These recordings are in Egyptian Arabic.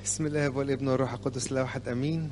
بسم الله والابن والروح القدس لا واحد امين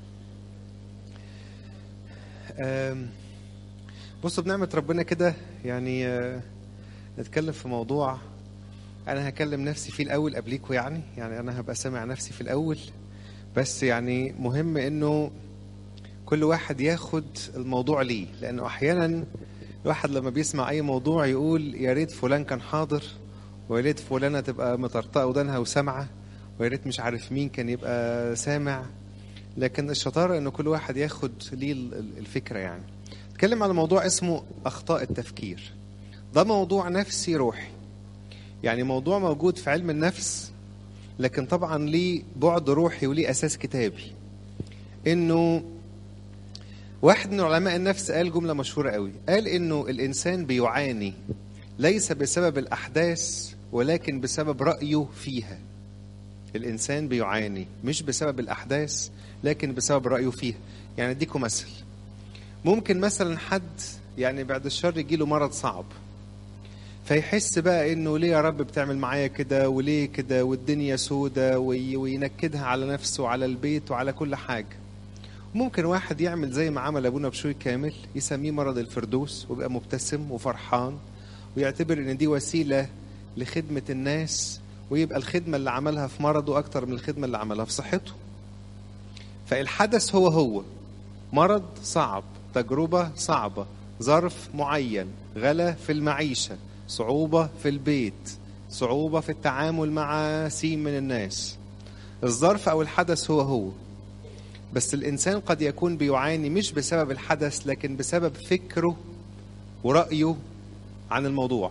آم، بصوا بنعمة ربنا كده يعني آه، نتكلم في موضوع انا هكلم نفسي فيه الاول قبليكوا يعني يعني انا هبقى سامع نفسي في الاول بس يعني مهم انه كل واحد ياخد الموضوع ليه لانه احيانا الواحد لما بيسمع اي موضوع يقول يا ريت فلان كان حاضر ويا ريت فلانه تبقى مطرطقه ودانها وسامعه ويا ريت مش عارف مين كان يبقى سامع لكن الشطاره ان كل واحد ياخد ليه ال- ال- الفكره يعني اتكلم على موضوع اسمه اخطاء التفكير ده موضوع نفسي روحي يعني موضوع موجود في علم النفس لكن طبعا ليه بعد روحي وليه اساس كتابي انه واحد من علماء النفس قال جملة مشهورة قوي قال انه الانسان بيعاني ليس بسبب الاحداث ولكن بسبب رأيه فيها الانسان بيعاني مش بسبب الاحداث لكن بسبب رأيه فيها يعني اديكم مثل ممكن مثلا حد يعني بعد الشر يجيله مرض صعب فيحس بقى انه ليه يا رب بتعمل معايا كده وليه كده والدنيا سودة وي- وينكدها على نفسه وعلى البيت وعلى كل حاجة ممكن واحد يعمل زي ما عمل ابونا بشوي كامل يسميه مرض الفردوس ويبقى مبتسم وفرحان ويعتبر ان دي وسيله لخدمه الناس ويبقى الخدمه اللي عملها في مرضه اكتر من الخدمه اللي عملها في صحته. فالحدث هو هو مرض صعب، تجربه صعبه، ظرف معين، غلا في المعيشه، صعوبه في البيت، صعوبه في التعامل مع سين من الناس. الظرف او الحدث هو هو بس الإنسان قد يكون بيعاني مش بسبب الحدث لكن بسبب فكره ورأيه عن الموضوع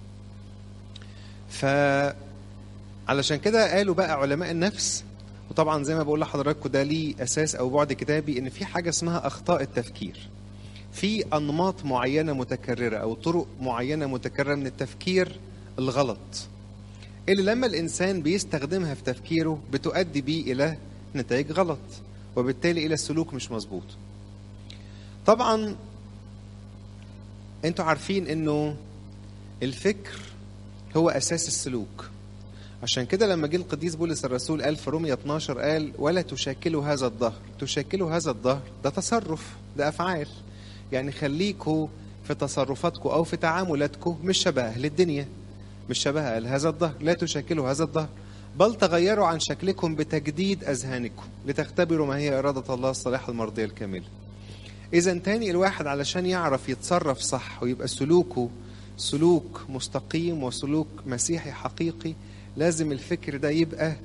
ف علشان كده قالوا بقى علماء النفس وطبعا زي ما بقول لحضراتكم ده ليه أساس أو بعد كتابي إن في حاجة اسمها أخطاء التفكير في أنماط معينة متكررة أو طرق معينة متكررة من التفكير الغلط اللي لما الإنسان بيستخدمها في تفكيره بتؤدي بيه إلى نتائج غلط وبالتالي الى السلوك مش مظبوط طبعا انتوا عارفين انه الفكر هو اساس السلوك عشان كده لما جه القديس بولس الرسول قال في رومية 12 قال ولا تشاكلوا هذا الظهر تشاكلوا هذا الظهر ده تصرف ده افعال يعني خليكوا في تصرفاتكم او في تعاملاتكم مش شبه اهل الدنيا مش شبه اهل هذا الظهر لا تشاكلوا هذا الظهر بل تغيروا عن شكلكم بتجديد أذهانكم لتختبروا ما هي إرادة الله الصالحة المرضية الكاملة إذا تاني الواحد علشان يعرف يتصرف صح ويبقى سلوكه سلوك مستقيم وسلوك مسيحي حقيقي لازم الفكر ده يبقى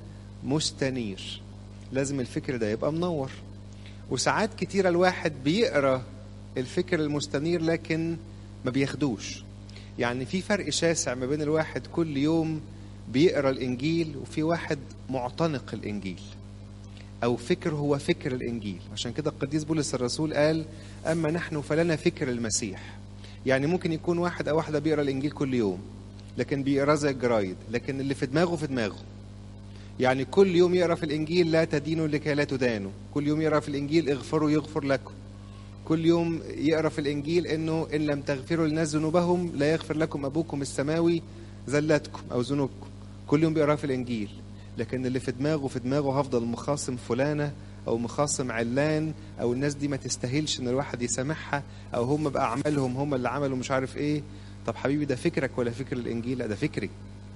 مستنير لازم الفكر ده يبقى منور وساعات كتيرة الواحد بيقرأ الفكر المستنير لكن ما بياخدوش يعني في فرق شاسع ما بين الواحد كل يوم بيقرا الانجيل وفي واحد معتنق الانجيل او فكر هو فكر الانجيل عشان كده القديس بولس الرسول قال اما نحن فلنا فكر المسيح يعني ممكن يكون واحد او واحده بيقرا الانجيل كل يوم لكن بيقراه زي الجرايد لكن اللي في دماغه في دماغه يعني كل يوم يقرا في الانجيل لا تدينوا لكي لا تدانوا كل يوم يقرا في الانجيل اغفروا يغفر لكم كل يوم يقرا في الانجيل انه ان لم تغفروا للناس ذنوبهم لا يغفر لكم ابوكم السماوي زلاتكم او ذنوبكم كل يوم بيقراه في الانجيل لكن اللي في دماغه في دماغه هفضل مخاصم فلانه او مخاصم علان او الناس دي ما تستاهلش ان الواحد يسامحها او هم بقى اعمالهم هم اللي عملوا مش عارف ايه طب حبيبي ده فكرك ولا فكر الانجيل لا ده فكري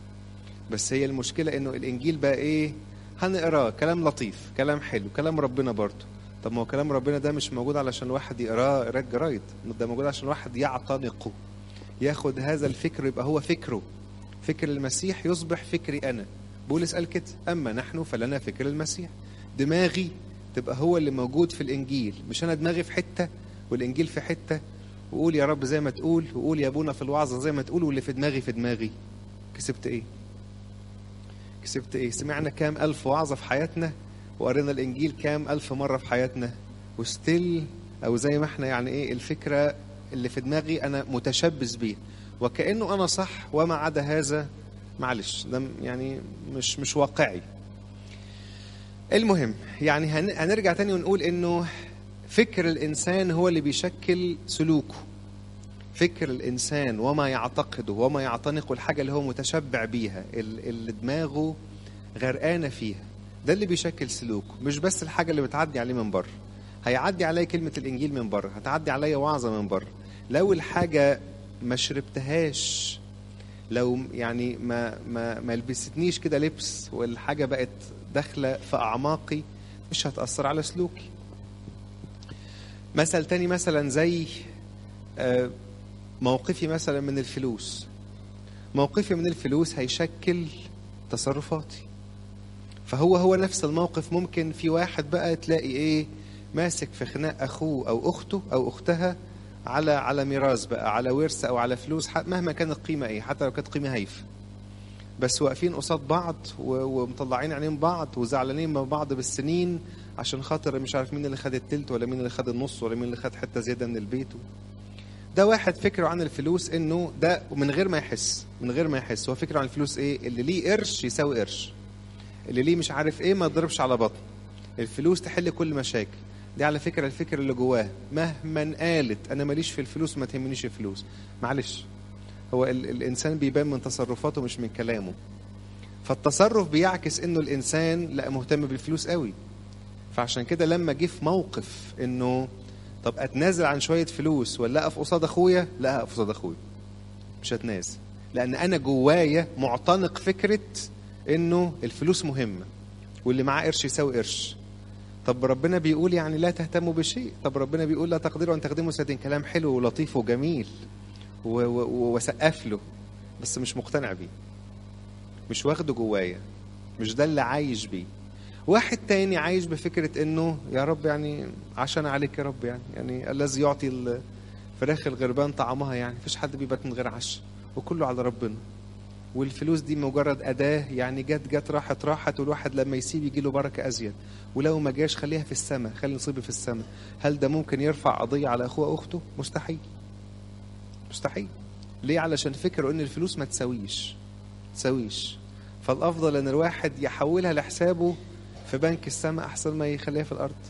بس هي المشكله انه الانجيل بقى ايه هنقراه كلام لطيف كلام حلو كلام ربنا برضه طب ما هو كلام ربنا ده مش موجود علشان الواحد يقراه قراءة جرايد ده موجود عشان الواحد يعتنقه ياخد هذا الفكر يبقى هو فكره فكر المسيح يصبح فكري انا بولس قال كده اما نحن فلنا فكر المسيح دماغي تبقى هو اللي موجود في الانجيل مش انا دماغي في حته والانجيل في حته وقول يا رب زي ما تقول وقول يا ابونا في الوعظه زي ما تقول واللي في دماغي في دماغي كسبت ايه كسبت ايه سمعنا كام الف وعظه في حياتنا وقرينا الانجيل كام الف مره في حياتنا وستيل او زي ما احنا يعني ايه الفكره اللي في دماغي انا متشبث بيها وكانه انا صح وما عدا هذا معلش ده يعني مش مش واقعي المهم يعني هن- هنرجع تاني ونقول انه فكر الانسان هو اللي بيشكل سلوكه فكر الانسان وما يعتقده وما يعتنقه الحاجه اللي هو متشبع بيها ال- اللي دماغه غرقانه فيها ده اللي بيشكل سلوك مش بس الحاجة اللي بتعدي عليه من بره هيعدي عليا كلمة الإنجيل من بره هتعدي عليا وعظة من بره لو الحاجة ما شربتهاش لو يعني ما ما ما لبستنيش كده لبس والحاجة بقت داخلة في أعماقي مش هتأثر على سلوكي مثل تاني مثلا زي آه، موقفي مثلا من الفلوس موقفي من الفلوس هيشكل تصرفاتي فهو هو نفس الموقف ممكن في واحد بقى تلاقي ايه ماسك في خناق اخوه او اخته او اختها على على ميراث بقى على ورث او على فلوس ح- مهما كانت القيمه ايه حتى لو كانت قيمه هايفه بس واقفين قصاد بعض و- ومطلعين عينين بعض وزعلانين من بعض بالسنين عشان خاطر مش عارف مين اللي خد التلت ولا مين اللي خد النص ولا مين اللي خد حته زياده من البيت ده واحد فكره عن الفلوس انه ده من غير ما يحس من غير ما يحس هو فكره عن الفلوس ايه اللي ليه قرش يساوي قرش اللي ليه مش عارف ايه ما يضربش على بطن الفلوس تحل كل مشاكل دي على فكره الفكر اللي جواه مهما قالت انا ماليش في الفلوس ما تهمنيش الفلوس معلش هو ال الانسان بيبان من تصرفاته مش من كلامه فالتصرف بيعكس انه الانسان لا مهتم بالفلوس قوي فعشان كده لما جه في موقف انه طب اتنازل عن شويه فلوس ولا اقف قصاد اخويا لا اقف قصاد اخويا مش هتنازل لان انا جوايا معتنق فكره انه الفلوس مهمه واللي معاه قرش يساوي قرش طب ربنا بيقول يعني لا تهتموا بشيء طب ربنا بيقول لا تقدروا ان تخدموا سادين كلام حلو ولطيف وجميل و- و- وسقف له بس مش مقتنع بيه مش واخده جوايا مش ده اللي عايش بيه واحد تاني عايش بفكرة انه يا رب يعني عشان عليك يا رب يعني يعني الذي يعطي الفراخ الغربان طعمها يعني مفيش حد بيبات من غير عشاء وكله على ربنا والفلوس دي مجرد أداة يعني جت جت راحت راحت والواحد لما يسيب يجي له بركة أزيد ولو ما جاش خليها في السماء خلي نصيبي في السماء هل ده ممكن يرفع قضية على أخوه أو أخته؟ مستحيل مستحيل ليه علشان فكروا ان الفلوس ما تساويش تساويش فالافضل ان الواحد يحولها لحسابه في بنك السماء احسن ما يخليها في الارض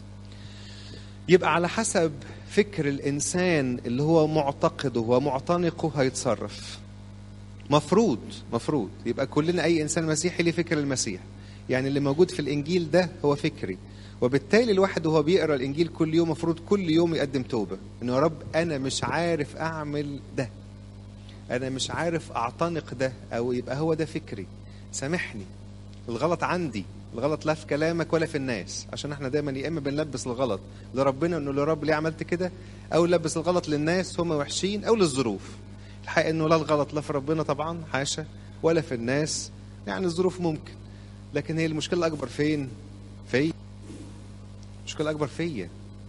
يبقى على حسب فكر الانسان اللي هو معتقده ومعتنقه هيتصرف مفروض مفروض يبقى كلنا اي انسان مسيحي ليه فكر المسيح يعني اللي موجود في الانجيل ده هو فكري وبالتالي الواحد وهو بيقرا الانجيل كل يوم مفروض كل يوم يقدم توبه انه يا رب انا مش عارف اعمل ده انا مش عارف اعتنق ده او يبقى هو ده فكري سامحني الغلط عندي الغلط لا في كلامك ولا في الناس عشان احنا دايما يا اما بنلبس الغلط لربنا انه يا رب ليه عملت كده او نلبس الغلط للناس هم وحشين او للظروف الحقيقه انه لا الغلط لا في ربنا طبعا حاشا ولا في الناس يعني الظروف ممكن لكن هي المشكله الاكبر فين في المشكله الاكبر فيا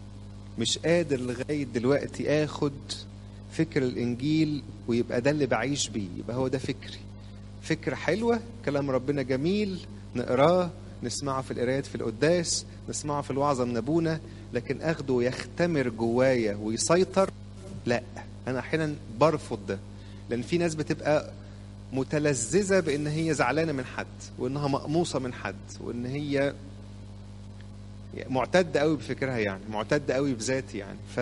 مش قادر لغايه دلوقتي اخد فكر الانجيل ويبقى ده اللي بعيش بيه يبقى هو ده فكري فكرة حلوة كلام ربنا جميل نقراه نسمعه في القرايات في القداس نسمعه في الوعظة من أبونا لكن أخده يختمر جوايا ويسيطر لا أنا أحيانا برفض ده لأن في ناس بتبقى متلذذة بإن هي زعلانة من حد وإنها مقموصة من حد وإن هي معتدة قوي بفكرها يعني معتدة قوي بذاتي يعني ف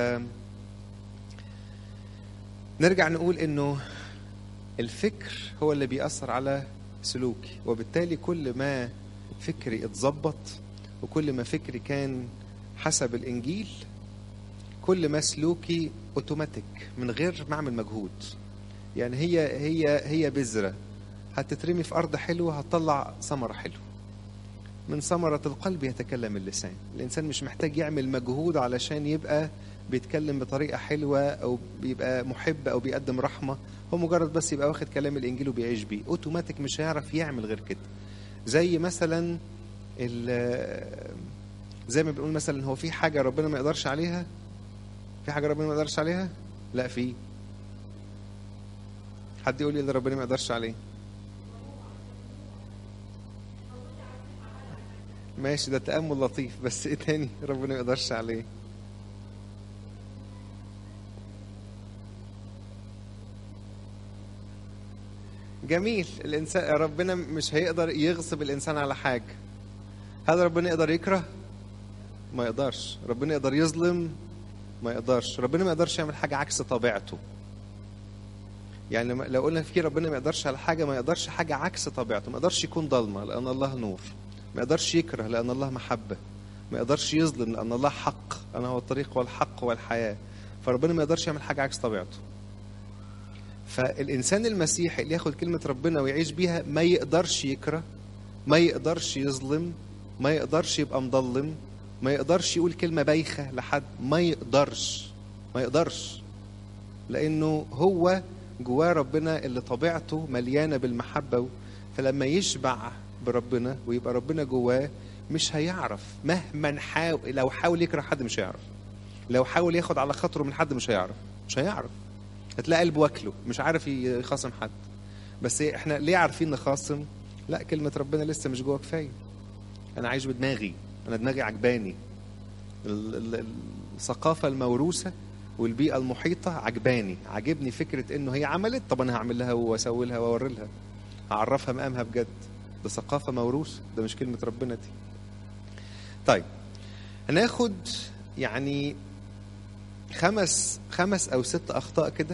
نرجع نقول إنه الفكر هو اللي بيأثر على سلوكي وبالتالي كل ما فكري اتظبط وكل ما فكري كان حسب الإنجيل كل ما سلوكي اوتوماتيك من غير ما اعمل مجهود يعني هي هي هي بذرة هتترمي في أرض حلوة هتطلع ثمرة حلوة من ثمرة القلب يتكلم اللسان الإنسان مش محتاج يعمل مجهود علشان يبقى بيتكلم بطريقة حلوة أو بيبقى محب أو بيقدم رحمة هو مجرد بس يبقى واخد كلام الإنجيل وبيعيش بيه أوتوماتيك مش هيعرف يعمل غير كده زي مثلا زي ما بنقول مثلا هو في حاجة ربنا ما يقدرش عليها في حاجة ربنا ما يقدرش عليها لا في حد يقول لي اللي ربنا ما يقدرش عليه ماشي ده تأمل لطيف بس ايه تاني ربنا ما يقدرش عليه جميل الانسان ربنا مش هيقدر يغصب الانسان على حاجه هل ربنا يقدر يكره ما يقدرش ربنا يقدر يظلم ما يقدرش ربنا ما يقدرش يعمل حاجه عكس طبيعته يعني لو قلنا في ربنا ما يقدرش على حاجه ما يقدرش حاجه عكس طبيعته ما يقدرش يكون ضلمه لان الله نور ما يقدرش يكره لان الله محبه ما يقدرش يظلم لان الله حق انا هو الطريق والحق والحياه فربنا ما يقدرش يعمل حاجه عكس طبيعته فالانسان المسيحي اللي ياخد كلمه ربنا ويعيش بيها ما يقدرش يكره ما يقدرش يظلم ما يقدرش يبقى مضلم ما يقدرش يقول كلمه بايخه لحد ما يقدرش ما يقدرش لانه هو جواه ربنا اللي طبيعته مليانه بالمحبه فلما يشبع بربنا ويبقى ربنا جواه مش هيعرف مهما حاول لو حاول يكره حد مش هيعرف لو حاول ياخد على خاطره من حد مش هيعرف مش هيعرف هتلاقي قلبه واكله مش عارف يخاصم حد بس احنا ليه عارفين نخاصم لا كلمة ربنا لسه مش جوه كفاية أنا عايش بدماغي أنا دماغي عجباني الثقافة الموروثة والبيئة المحيطة عجباني عجبني فكرة إنه هي عملت طب أنا هعمل لها وأسوي لها وأوري لها هعرفها مقامها بجد ده ثقافة موروثة ده مش كلمة ربنا دي طيب هناخد يعني خمس خمس او ست اخطاء كده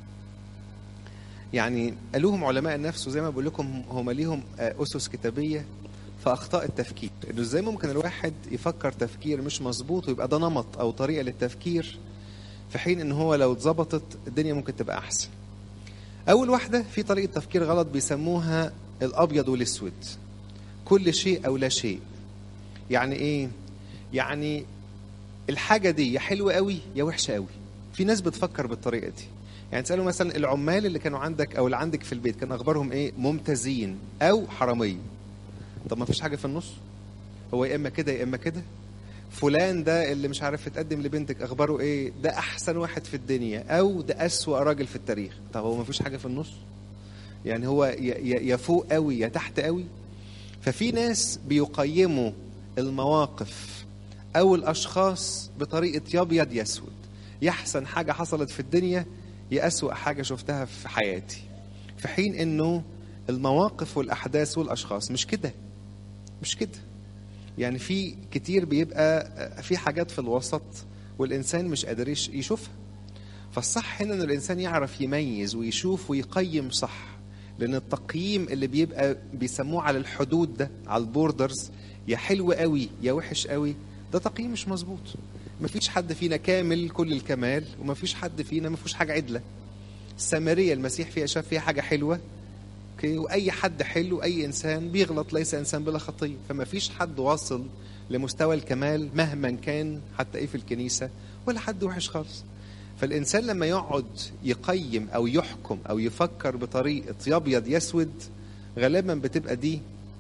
يعني قالوهم علماء النفس وزي ما بقول لكم هم ليهم اسس كتابيه في اخطاء التفكير انه ازاي ممكن الواحد يفكر تفكير مش مظبوط ويبقى ده نمط او طريقه للتفكير في حين ان هو لو اتظبطت الدنيا ممكن تبقى احسن اول واحده في طريقه تفكير غلط بيسموها الابيض والاسود كل شيء او لا شيء يعني ايه يعني الحاجه دي يا حلوه قوي يا وحشه قوي في ناس بتفكر بالطريقه دي يعني تسالوا مثلا العمال اللي كانوا عندك او اللي عندك في البيت كان اخبارهم ايه ممتازين او حراميه طب ما فيش حاجه في النص هو يا اما كده يا اما كده فلان ده اللي مش عارف يتقدم لبنتك اخباره ايه ده احسن واحد في الدنيا او ده اسوا راجل في التاريخ طب هو ما فيش حاجه في النص يعني هو يا فوق قوي يا تحت قوي ففي ناس بيقيموا المواقف او الاشخاص بطريقه يا ابيض يا اسود يا احسن حاجه حصلت في الدنيا يا اسوا حاجه شفتها في حياتي في حين انه المواقف والاحداث والاشخاص مش كده مش كده يعني في كتير بيبقى في حاجات في الوسط والانسان مش قادر يشوفها فالصح هنا ان الانسان يعرف يميز ويشوف ويقيم صح لان التقييم اللي بيبقى بيسموه على الحدود ده على البوردرز يا حلو قوي يا وحش قوي ده تقييم مش مظبوط مفيش حد فينا كامل كل الكمال ومفيش حد فينا مفيهوش حاجه عدله السامريه المسيح فيها شاف فيها حاجه حلوه اوكي واي حد حلو اي انسان بيغلط ليس انسان بلا خطيه فما فيش حد واصل لمستوى الكمال مهما كان حتى ايه في الكنيسه ولا حد وحش خالص فالانسان لما يقعد يقيم او يحكم او يفكر بطريقه يا ابيض يا اسود غالبا بتبقى دي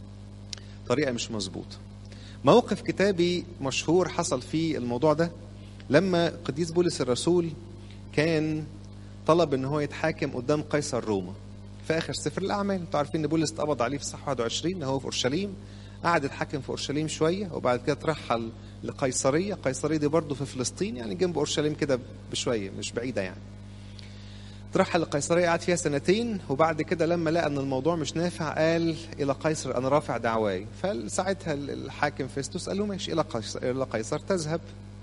طريقه مش مظبوطه موقف كتابي مشهور حصل فيه الموضوع ده لما قديس بولس الرسول كان طلب ان هو يتحاكم قدام قيصر روما في اخر سفر الاعمال انتوا عارفين ان بولس اتقبض عليه في صح 21 هو في اورشليم قعد يتحكم في اورشليم شويه وبعد كده ترحل لقيصريه قيصريه دي برضه في فلسطين يعني جنب اورشليم كده بشويه مش بعيده يعني ترحل لقيصريه قعد فيها سنتين وبعد كده لما لقى ان الموضوع مش نافع قال الى قيصر انا رافع دعواي فساعتها الحاكم فيستوس قال له ماشي الى قيصر الى قيصر تذهب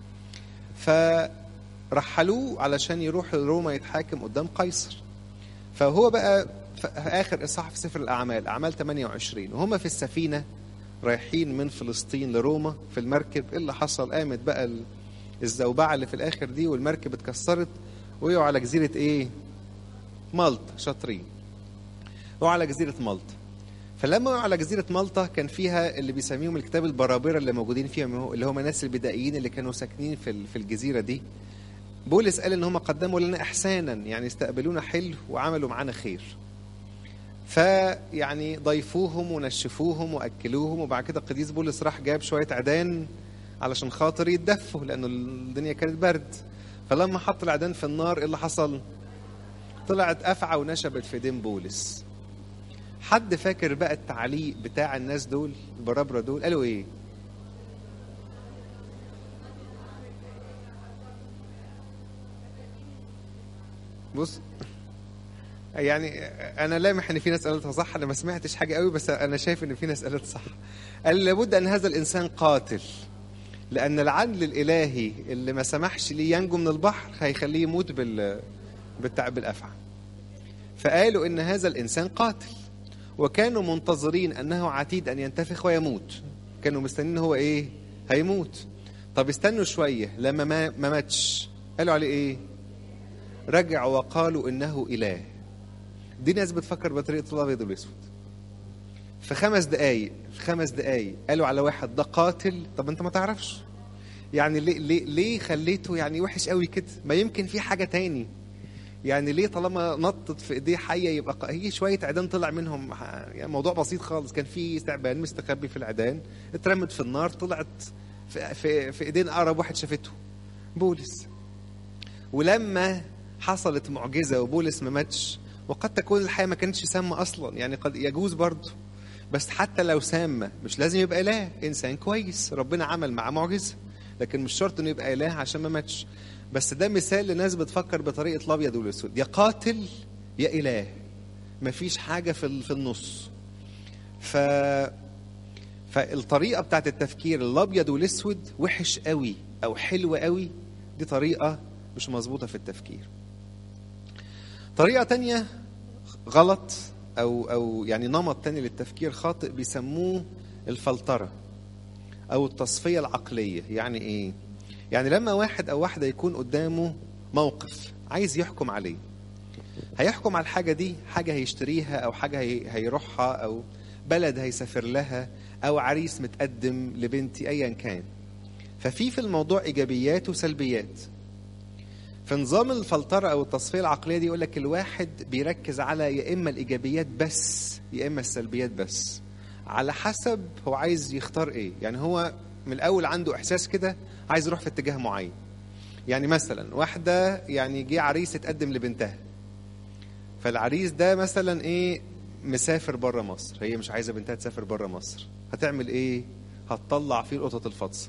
فرحلوه علشان يروح لروما يتحاكم قدام قيصر فهو بقى في اخر اصحاح في سفر الاعمال اعمال 28 وهم في السفينه رايحين من فلسطين لروما في المركب ايه اللي حصل قامت بقى الزوبعه اللي في الاخر دي والمركب اتكسرت وقعوا على جزيره ايه مالطا شاطرين وقعوا على جزيره مالطا فلما وقعوا على جزيره مالطا كان فيها اللي بيسميهم الكتاب البرابره اللي موجودين فيها اللي هم الناس البدائيين اللي كانوا ساكنين في في الجزيره دي بولس قال ان هم قدموا لنا احسانا يعني استقبلونا حلو وعملوا معانا خير فيعني ضيفوهم ونشفوهم واكلوهم وبعد كده القديس بولس راح جاب شويه عيدان علشان خاطر يتدفوا لانه الدنيا كانت برد فلما حط العيدان في النار ايه اللي حصل؟ طلعت افعى ونشبت في ايدين بولس حد فاكر بقى التعليق بتاع الناس دول البرابره دول قالوا ايه؟ بص يعني انا لامح ان في ناس قالتها صح انا ما سمعتش حاجه قوي بس انا شايف ان في ناس قالت صح قال لابد ان هذا الانسان قاتل لان العدل الالهي اللي ما سمحش ليه ينجو من البحر هيخليه يموت بال بالتعب الافعى فقالوا ان هذا الانسان قاتل وكانوا منتظرين انه عتيد ان ينتفخ ويموت كانوا مستنيين هو ايه هيموت طب استنوا شويه لما ما ما ماتش قالوا عليه ايه رجعوا وقالوا انه اله دي ناس بتفكر بطريقه الابيض والاسود في خمس دقايق في خمس دقايق قالوا على واحد ده قاتل طب انت ما تعرفش يعني ليه ليه ليه خليته يعني وحش قوي كده ما يمكن في حاجه تاني يعني ليه طالما نطت في ايديه حيه يبقى ق- هي شويه عيدان طلع منهم ح- يعني موضوع بسيط خالص كان في تعبان مستخبي في العيدان اترمت في النار طلعت في, في, في ايدين اقرب واحد شافته بولس ولما حصلت معجزه وبولس ما ماتش وقد تكون الحياه ما كانتش سامه اصلا يعني قد يجوز برضه بس حتى لو سامه مش لازم يبقى اله انسان كويس ربنا عمل معاه معجزه لكن مش شرط انه يبقى اله عشان ما ماتش بس ده مثال لناس بتفكر بطريقه الابيض والاسود يا قاتل يا اله مفيش حاجه في ال- في النص ف فالطريقه بتاعت التفكير الابيض والاسود وحش قوي او حلو قوي دي طريقه مش مظبوطه في التفكير طريقه تانية غلط او او يعني نمط تاني للتفكير خاطئ بيسموه الفلتره او التصفيه العقليه يعني ايه يعني لما واحد او واحده يكون قدامه موقف عايز يحكم عليه هيحكم على الحاجه دي حاجه هيشتريها او حاجه هي- هيروحها او بلد هيسافر لها او عريس متقدم لبنتي ايا كان ففي في الموضوع ايجابيات وسلبيات في نظام الفلتره او التصفيه العقليه دي يقول لك الواحد بيركز على يا اما الايجابيات بس يا اما السلبيات بس على حسب هو عايز يختار ايه يعني هو من الاول عنده احساس كده عايز يروح في اتجاه معين يعني مثلا واحده يعني جه عريس اتقدم لبنتها فالعريس ده مثلا ايه مسافر بره مصر هي مش عايزه بنتها تسافر بره مصر هتعمل ايه هتطلع فيه القطط الفاطسه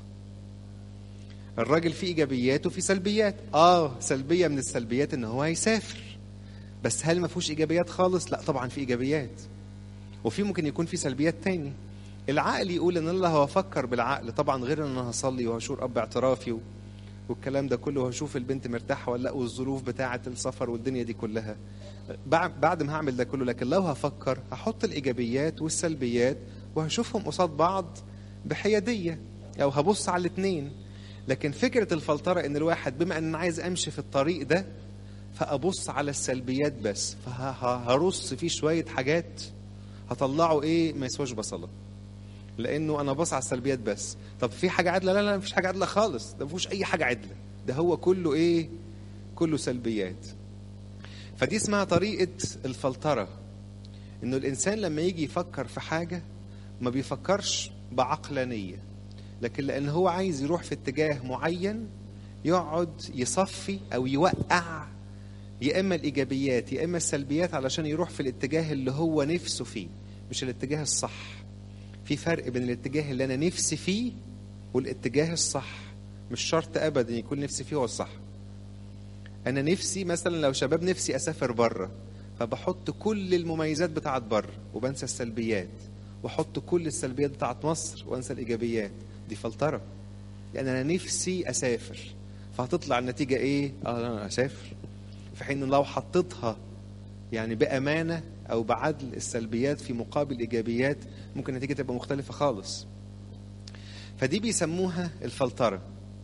الراجل فيه ايجابيات وفيه سلبيات اه سلبيه من السلبيات ان هو هيسافر بس هل ما فيهوش ايجابيات خالص لا طبعا في ايجابيات وفي ممكن يكون في سلبيات تاني العقل يقول ان الله هفكر بالعقل طبعا غير ان انا هصلي وهشور اب اعترافي و... والكلام ده كله وهشوف البنت مرتاحه ولا لا والظروف بتاعه السفر والدنيا دي كلها بعد بعد ما هعمل ده كله لكن لو هفكر هحط الايجابيات والسلبيات وهشوفهم قصاد بعض بحياديه او هبص على الاثنين لكن فكره الفلتره ان الواحد بما ان انا عايز امشي في الطريق ده فابص على السلبيات بس فهرص فيه شويه حاجات هطلعه ايه ما يسواش بصله لانه انا بص على السلبيات بس طب في حاجه عادله لا لا مفيش حاجه عادله خالص ده مفيش اي حاجه عادله ده هو كله ايه كله سلبيات فدي اسمها طريقه الفلتره انه الانسان لما يجي يفكر في حاجه ما بيفكرش بعقلانيه لكن لان هو عايز يروح في اتجاه معين يقعد يصفي او يوقع يا اما الايجابيات يا اما السلبيات علشان يروح في الاتجاه اللي هو نفسه فيه مش الاتجاه الصح في فرق بين الاتجاه اللي انا نفسي فيه والاتجاه الصح مش شرط ابدا يكون نفسي فيه هو الصح انا نفسي مثلا لو شباب نفسي اسافر بره فبحط كل المميزات بتاعت بره وبنسى السلبيات واحط كل السلبيات بتاعت مصر وانسى الايجابيات دي فلتره لان انا نفسي اسافر فهتطلع النتيجه ايه اه انا اسافر في حين لو حطيتها يعني بامانه او بعدل السلبيات في مقابل ايجابيات ممكن النتيجه تبقى مختلفه خالص فدي بيسموها الفلتره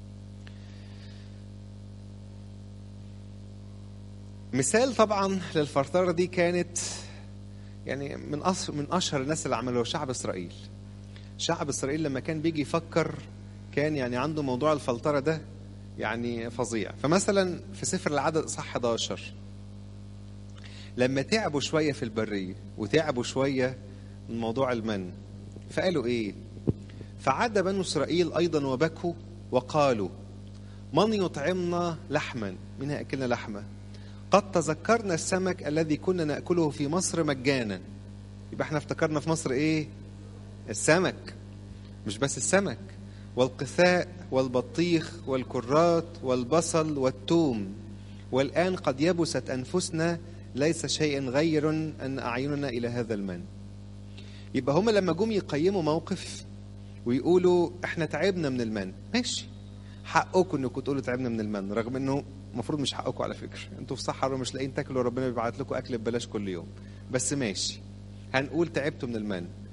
مثال طبعا للفلتره دي كانت يعني من أصر من اشهر الناس اللي عملوها شعب اسرائيل شعب اسرائيل لما كان بيجي يفكر كان يعني عنده موضوع الفلتره ده يعني فظيع فمثلا في سفر العدد صح 11 لما تعبوا شويه في البريه وتعبوا شويه من موضوع المن فقالوا ايه فعاد بنو اسرائيل ايضا وبكوا وقالوا من يطعمنا لحما من اكلنا لحمه قد تذكرنا السمك الذي كنا ناكله في مصر مجانا يبقى احنا افتكرنا في مصر ايه السمك مش بس السمك والقثاء والبطيخ والكرات والبصل والثوم والآن قد يبست أنفسنا ليس شيء غير أن أعيننا إلى هذا المن يبقى هم لما جم يقيموا موقف ويقولوا احنا تعبنا من المن ماشي حقكم انكم تقولوا تعبنا من المن رغم انه المفروض مش حقكم على فكره انتوا في صحراء ومش لاقيين تاكلوا ربنا بيبعت لكم اكل ببلاش كل يوم بس ماشي هنقول تعبتوا من المن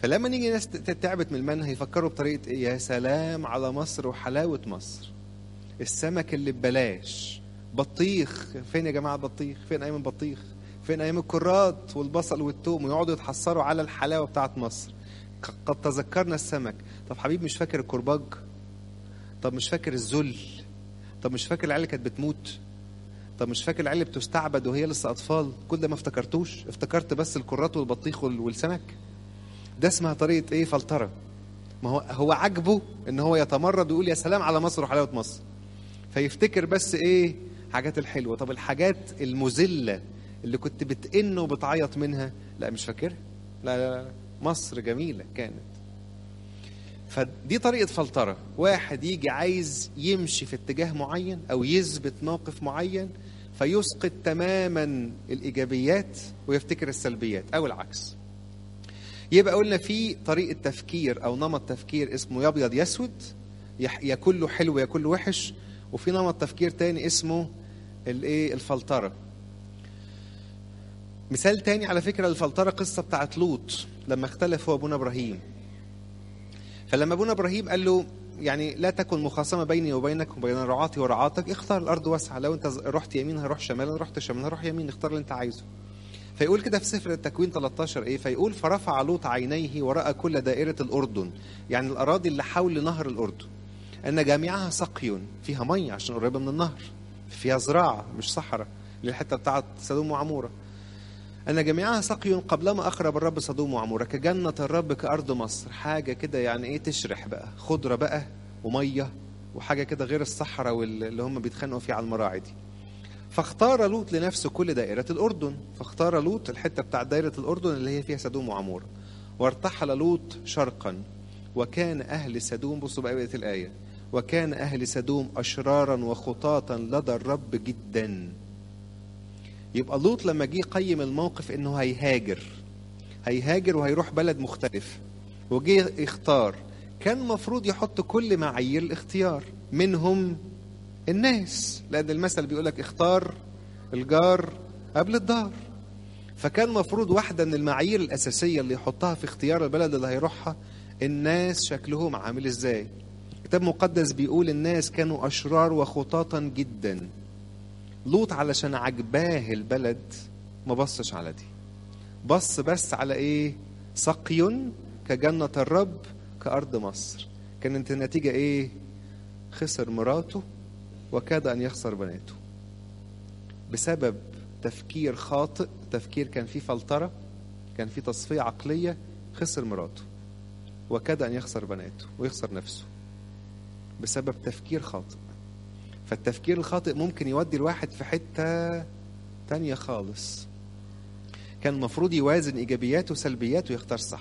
فلما نيجي ناس ت- تعبت من المنهى يفكروا بطريقه ايه يا سلام على مصر وحلاوه مصر السمك اللي ببلاش بطيخ فين يا جماعه بطيخ فين ايام البطيخ فين ايام الكرات والبصل والثوم ويقعدوا يتحسروا على الحلاوه بتاعت مصر ق- قد تذكرنا السمك طب حبيب مش فاكر الكرباج طب مش فاكر الذل طب مش فاكر العيال اللي كانت بتموت طب مش فاكر العيال اللي بتستعبد وهي لسه اطفال كل ده ما افتكرتوش افتكرت بس الكرات والبطيخ وال- والسمك ده اسمها طريقه ايه فلتره ما هو هو عاجبه ان هو يتمرد ويقول يا سلام على مصر وحلاوه مصر فيفتكر بس ايه حاجات الحلوه طب الحاجات المذله اللي كنت بتئن وبتعيط منها لا مش فاكرها لا لا لا مصر جميله كانت فدي طريقه فلتره واحد يجي عايز يمشي في اتجاه معين او يثبت موقف معين فيسقط تماما الايجابيات ويفتكر السلبيات او العكس يبقى قلنا في طريقه تفكير او نمط تفكير اسمه يا ابيض يا اسود يح- يا كله حلو يا كله وحش وفي نمط تفكير تاني اسمه الايه الفلتره مثال تاني على فكره الفلتره قصه بتاعت لوط لما اختلف هو ابونا ابراهيم فلما ابونا ابراهيم قال له يعني لا تكن مخاصمه بيني وبينك وبين رعاتي ورعاتك اختار الارض واسعه لو انت رحت يمين هروح شمال رحت شمال هروح يمين اختار اللي انت عايزه فيقول كده في سفر التكوين 13 ايه فيقول فرفع لوط عينيه وراى كل دائره الاردن يعني الاراضي اللي حول نهر الاردن ان جميعها سقي فيها ميه عشان قريبه من النهر فيها زراعه مش صحراء للحته بتاعت سدوم وعموره أن جميعها سقي قبلما أخرب الرب صدوم وعمورة كجنة الرب كأرض مصر حاجة كده يعني إيه تشرح بقى خضرة بقى ومية وحاجة كده غير الصحراء واللي هم بيتخانقوا فيه على المراعي دي فاختار لوط لنفسه كل دائرة الأردن فاختار لوط الحتة بتاع دائرة الأردن اللي هي فيها سدوم وعمورة وارتحل لوط شرقا وكان أهل سدوم بصوا بقى بقية الآية وكان أهل سدوم أشرارا وخطاطا لدى الرب جدا يبقى لوط لما جه يقيم الموقف انه هيهاجر هيهاجر وهيروح بلد مختلف وجه يختار كان المفروض يحط كل معايير الاختيار منهم الناس لان المثل بيقول لك اختار الجار قبل الدار فكان المفروض واحدة من المعايير الأساسية اللي يحطها في اختيار البلد اللي هيروحها الناس شكلهم عامل ازاي كتاب مقدس بيقول الناس كانوا أشرار وخطاطا جدا لوط علشان عجباه البلد ما بصش على دي بص بس على ايه سقي كجنة الرب كأرض مصر كانت النتيجة ايه خسر مراته وكاد أن يخسر بناته بسبب تفكير خاطئ تفكير كان فيه فلترة كان فيه تصفية عقلية خسر مراته وكاد أن يخسر بناته ويخسر نفسه بسبب تفكير خاطئ فالتفكير الخاطئ ممكن يودي الواحد في حتة تانية خالص كان المفروض يوازن إيجابياته وسلبياته ويختار صح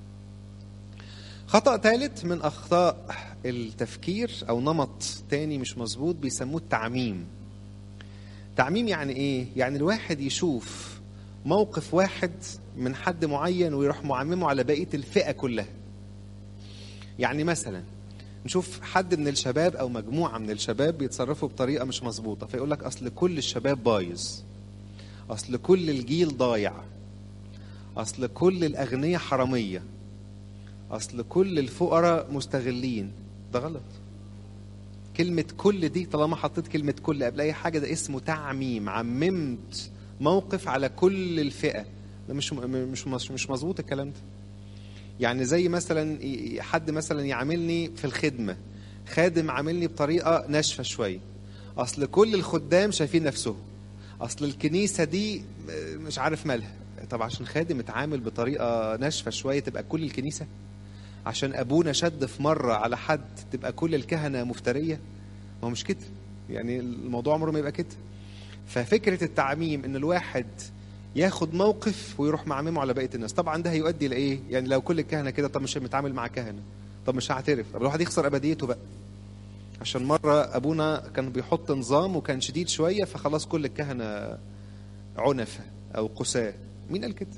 خطأ ثالث من أخطاء التفكير أو نمط تاني مش مظبوط بيسموه التعميم تعميم يعني إيه؟ يعني الواحد يشوف موقف واحد من حد معين ويروح معممه على بقية الفئة كلها يعني مثلا نشوف حد من الشباب او مجموعه من الشباب بيتصرفوا بطريقه مش مظبوطه فيقول لك اصل كل الشباب بايظ اصل كل الجيل ضايع اصل كل الاغنياء حراميه اصل كل الفقراء مستغلين ده غلط كلمة كل دي طالما حطيت كلمة كل قبل أي حاجة ده اسمه تعميم عممت موقف على كل الفئة ده مش مش مش مظبوط الكلام ده يعني زي مثلا حد مثلا يعاملني في الخدمة خادم عاملني بطريقة ناشفة شوية أصل كل الخدام شايفين نفسهم أصل الكنيسة دي مش عارف مالها طب عشان خادم اتعامل بطريقة ناشفة شوية تبقى كل الكنيسة عشان أبونا شد في مرة على حد تبقى كل الكهنة مفترية ما هو مش كده يعني الموضوع عمره ما يبقى كده ففكرة التعميم إن الواحد ياخد موقف ويروح معممه على بقيه الناس طبعا ده هيؤدي لايه يعني لو كل الكهنه كده طب مش متعامل مع كهنه طب مش هعترف طب الواحد يخسر ابديته بقى عشان مره ابونا كان بيحط نظام وكان شديد شويه فخلاص كل الكهنه عنفه او قساه مين قال كده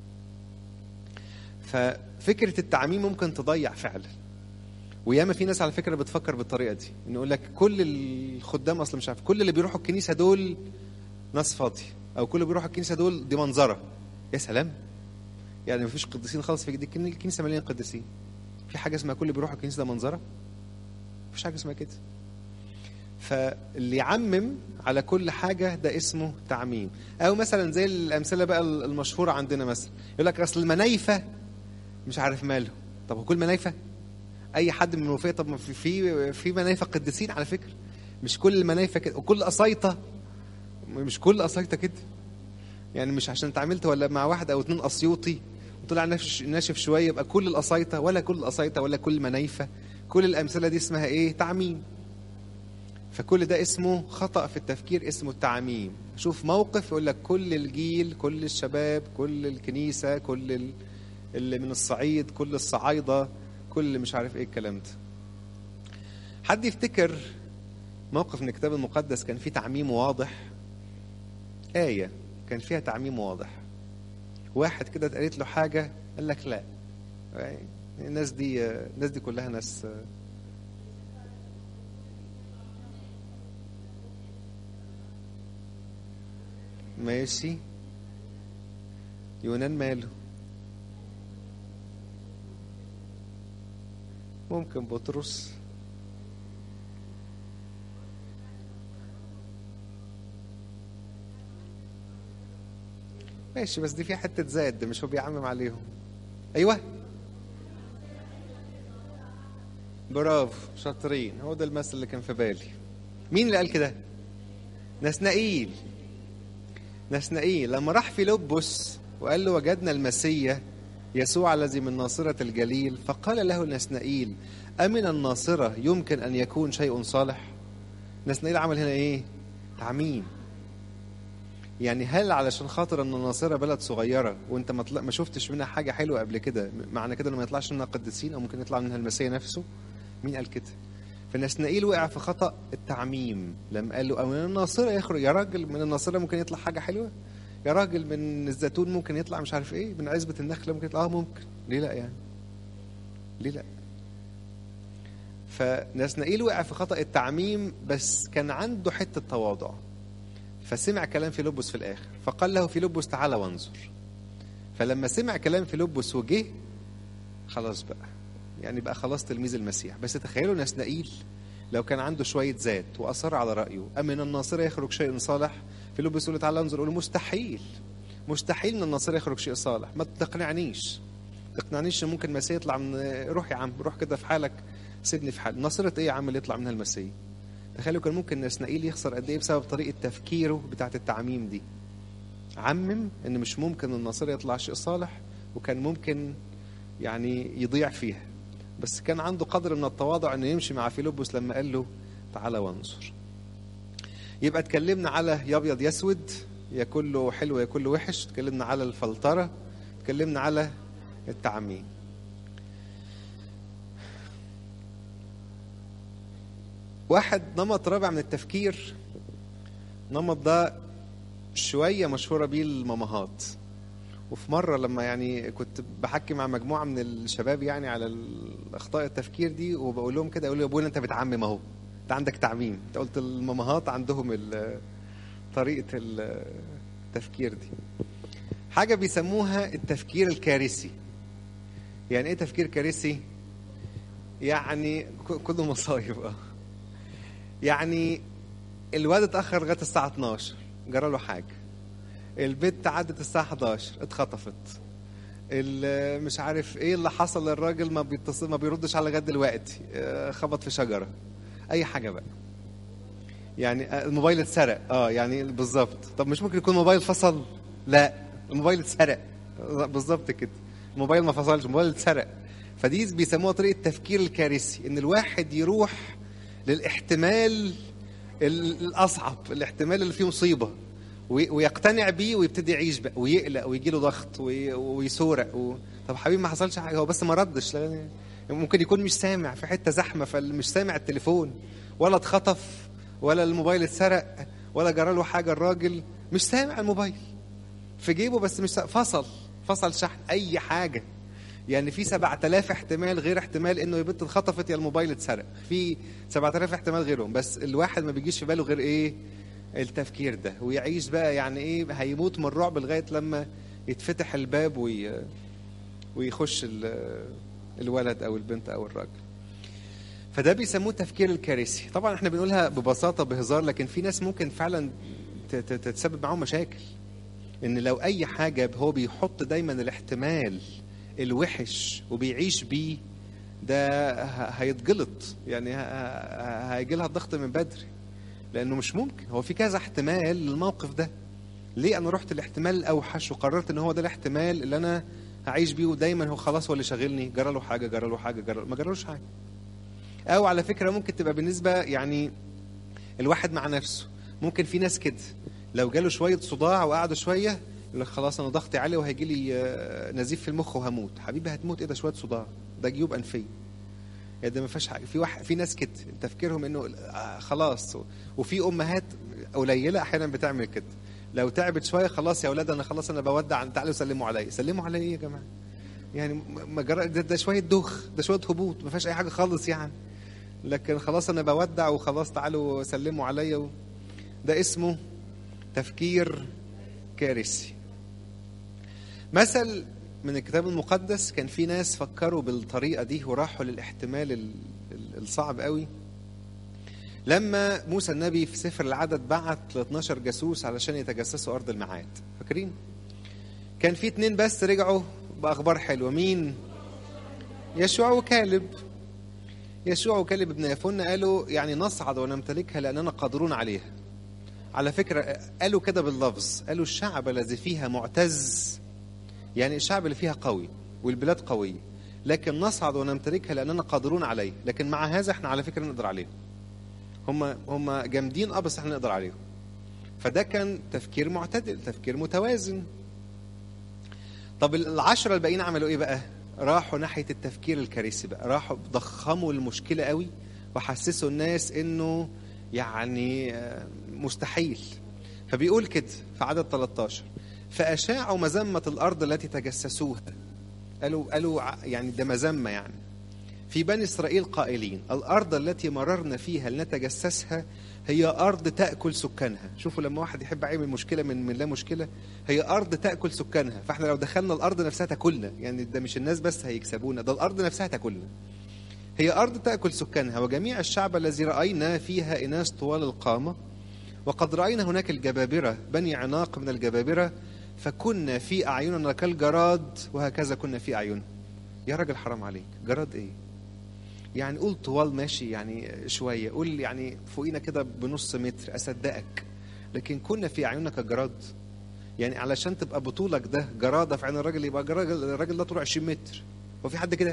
ففكره التعميم ممكن تضيع فعلا وياما في ناس على فكره بتفكر بالطريقه دي انه يقول لك كل الخدام اصلا مش عارف كل اللي بيروحوا الكنيسه دول ناس فاضيه او كل اللي بيروحوا الكنيسه دول دي منظره يا سلام يعني مفيش قديسين خالص في دي الكنيسه مليانه قديسين في حاجه اسمها كل بيروح الكنيسه ده منظره مفيش حاجه اسمها كده فاللي يعمم على كل حاجه ده اسمه تعميم او مثلا زي الامثله بقى المشهوره عندنا مثلا يقول لك اصل المنايفه مش عارف ماله طب هو كل منايفه اي حد من المنوفيه طب ما في في في منايفه قديسين على فكره مش كل المنايفه كده وكل قصايطه مش كل قصايطه كده يعني مش عشان اتعاملت ولا مع واحد او اتنين اسيوطي وطلع ناشف ناشف شويه يبقى كل القصايطه ولا كل القصايطه ولا كل منايفه كل الامثله دي اسمها ايه تعميم فكل ده اسمه خطا في التفكير اسمه التعميم شوف موقف يقول لك كل الجيل كل الشباب كل الكنيسه كل اللي من الصعيد كل الصعايده كل مش عارف ايه الكلام ده حد يفتكر موقف من الكتاب المقدس كان فيه تعميم واضح آية كان فيها تعميم واضح واحد كده اتقالت له حاجة قال لك لا الناس دي الناس دي كلها ناس ماشي يونان ماله ممكن بطرس ماشي بس دي فيها حتة زاد مش هو بيعمم عليهم أيوه برافو شاطرين هو ده المثل اللي كان في بالي مين اللي قال كده نسنائيل نسنائيل لما راح في لبس وقال له وجدنا المسيا يسوع الذي من ناصرة الجليل فقال له نسنائيل أمن الناصرة يمكن أن يكون شيء صالح نسنائيل عمل هنا إيه تعميم يعني هل علشان خاطر ان الناصره بلد صغيره وانت ما, طلع ما شفتش منها حاجه حلوه قبل كده معنى كده انه ما يطلعش منها قديسين او ممكن يطلع منها المسيح نفسه مين قال كده فنسنائيل وقع في خطا التعميم لما قال له من الناصره يخرج يا راجل من الناصره ممكن يطلع حاجه حلوه يا راجل من الزيتون ممكن يطلع مش عارف ايه من عزبه النخله ممكن يطلع اه ممكن ليه لا يعني ليه لا فنسنائيل وقع في خطا التعميم بس كان عنده حته تواضع فسمع كلام فيلبس في الاخر فقال له فيلبس تعالى وانظر فلما سمع كلام فيلبس وجه خلاص بقى يعني بقى خلاص تلميذ المسيح بس تخيلوا نسنائيل لو كان عنده شويه ذات واصر على رايه امن الناصره يخرج شيء صالح فيلبس يقول له تعالى انظر يقول له مستحيل مستحيل ان الناصره يخرج شيء صالح ما تقنعنيش تقنعنيش ان ممكن المسيح يطلع من روح يا عم روح كده في حالك سيبني في حالي ناصره ايه يا عم اللي يطلع منها المسيح تخيلوا كان ممكن نسنائيل يخسر قد ايه بسبب طريقه تفكيره بتاعه التعميم دي عمم ان مش ممكن الناصره يطلع شيء صالح وكان ممكن يعني يضيع فيها بس كان عنده قدر من التواضع انه يمشي مع فيلبس لما قال له تعالى وانظر يبقى اتكلمنا على يا ابيض يا اسود يا كله حلو يا كله وحش اتكلمنا على الفلتره اتكلمنا على التعميم واحد نمط رابع من التفكير نمط ده شويه مشهوره بيه المامهات وفي مره لما يعني كنت بحكي مع مجموعه من الشباب يعني على الاخطاء التفكير دي وبقول لهم كده يقولوا يا ابونا انت بتعمم اهو انت عندك تعميم انت قلت المامهات عندهم طريقه التفكير دي حاجه بيسموها التفكير الكارثي يعني ايه تفكير كارثي يعني كله مصايب اه يعني الواد اتاخر لغايه الساعه 12 جرى له حاجه البت عدت الساعه 11 اتخطفت مش عارف ايه اللي حصل للراجل ما بيتصل ما بيردش على لغايه دلوقتي خبط في شجره اي حاجه بقى يعني الموبايل اتسرق اه يعني بالظبط طب مش ممكن يكون الموبايل فصل لا الموبايل اتسرق بالظبط كده الموبايل ما فصلش الموبايل اتسرق فدي بيسموها طريقه التفكير الكارثي ان الواحد يروح للاحتمال الاصعب الاحتمال اللي فيه مصيبه ويقتنع بيه ويبتدي يعيش بقى ويقلق ويجي له ضغط ويسورق و... طب حبيبي ما حصلش حاجه هو بس ما ردش ممكن يكون مش سامع في حته زحمه فمش سامع التليفون ولا اتخطف ولا الموبايل اتسرق ولا جرى له حاجه الراجل مش سامع الموبايل في جيبه بس مش فصل فصل شحن اي حاجه يعني في 7000 احتمال غير احتمال انه البنت اتخطفت يا الموبايل اتسرق في 7000 احتمال غيرهم بس الواحد ما بيجيش في باله غير ايه التفكير ده ويعيش بقى يعني ايه هيموت من الرعب لغايه لما يتفتح الباب وي... ويخش ال- الولد او البنت او الراجل فده بيسموه تفكير الكارثي طبعا احنا بنقولها ببساطه بهزار لكن في ناس ممكن فعلا ت- ت- تتسبب معاهم مشاكل ان لو اي حاجه هو بيحط دايما الاحتمال الوحش وبيعيش بيه ده ه- هيتجلط يعني هيجي لها الضغط من بدري لانه مش ممكن هو في كذا احتمال للموقف ده ليه انا رحت الاحتمال الاوحش وقررت ان هو ده الاحتمال اللي انا هعيش بيه ودايما هو خلاص هو اللي شاغلني جرى له حاجه جرى له حاجه جرى ما جرالوش حاجه او على فكره ممكن تبقى بالنسبه يعني الواحد مع نفسه ممكن في ناس كده لو جاله شويه صداع وقعد شويه يقول لك خلاص انا ضغطي عالي وهيجي لي آه، نزيف في المخ وهموت حبيبي هتموت ايه ده شويه صداع ده جيوب انفيه يعني ده ما فيهاش حاجه في واحد في ناس كده تفكيرهم انه آه، خلاص وفي امهات قليله احيانا بتعمل كده لو تعبت شويه خلاص يا اولاد انا خلاص انا بودع تعالوا سلموا عليا سلموا عليا ايه يا جماعه يعني م- ما جرى ده, ده شويه دوخ ده شويه هبوط ما فيهاش اي حاجه خالص يعني لكن خلاص انا بودع وخلاص تعالوا سلموا عليا و... ده اسمه تفكير كارثي مثل من الكتاب المقدس كان في ناس فكروا بالطريقه دي وراحوا للاحتمال ال- ال- الصعب قوي لما موسى النبي في سفر العدد بعت ل 12 جاسوس علشان يتجسسوا ارض الميعاد فاكرين كان في اتنين بس رجعوا باخبار حلوه مين يشوع وكالب يشوع وكالب ابن يفن قالوا يعني نصعد ونمتلكها لاننا قادرون عليها على فكره قالوا كده باللفظ قالوا الشعب الذي فيها معتز يعني الشعب اللي فيها قوي والبلاد قويه لكن نصعد ونمتلكها لاننا قادرون عليه لكن مع هذا احنا على فكره نقدر عليهم هم هم جامدين اه بس احنا نقدر عليهم فده كان تفكير معتدل تفكير متوازن طب العشرة الباقيين عملوا ايه بقى راحوا ناحية التفكير الكارثي بقى راحوا ضخموا المشكلة قوي وحسسوا الناس انه يعني آه، مستحيل فبيقول كده في عدد 13 فأشاعوا مذمة الأرض التي تجسسوها قالوا قالوا ع- يعني ده مذمة يعني في بني إسرائيل قائلين الأرض التي مررنا فيها لنتجسسها هي أرض تأكل سكانها شوفوا لما واحد يحب يعمل مشكلة من من لا مشكلة هي أرض تأكل سكانها فإحنا لو دخلنا الأرض نفسها تاكلنا يعني ده مش الناس بس هيكسبونا ده الأرض نفسها تاكلنا هي أرض تأكل سكانها وجميع الشعب الذي رأينا فيها إناس طوال القامة وقد رأينا هناك الجبابرة بني عناق من الجبابرة فكنا في أعيننا كالجراد وهكذا كنا في أعينهم يا راجل حرام عليك جراد إيه يعني قول طوال ماشي يعني شوية قول يعني فوقينا كده بنص متر أصدقك لكن كنا في أعيننا كالجراد يعني علشان تبقى بطولك ده جرادة في عين الراجل يبقى الراجل الراجل ده طوله 20 متر هو في حد كده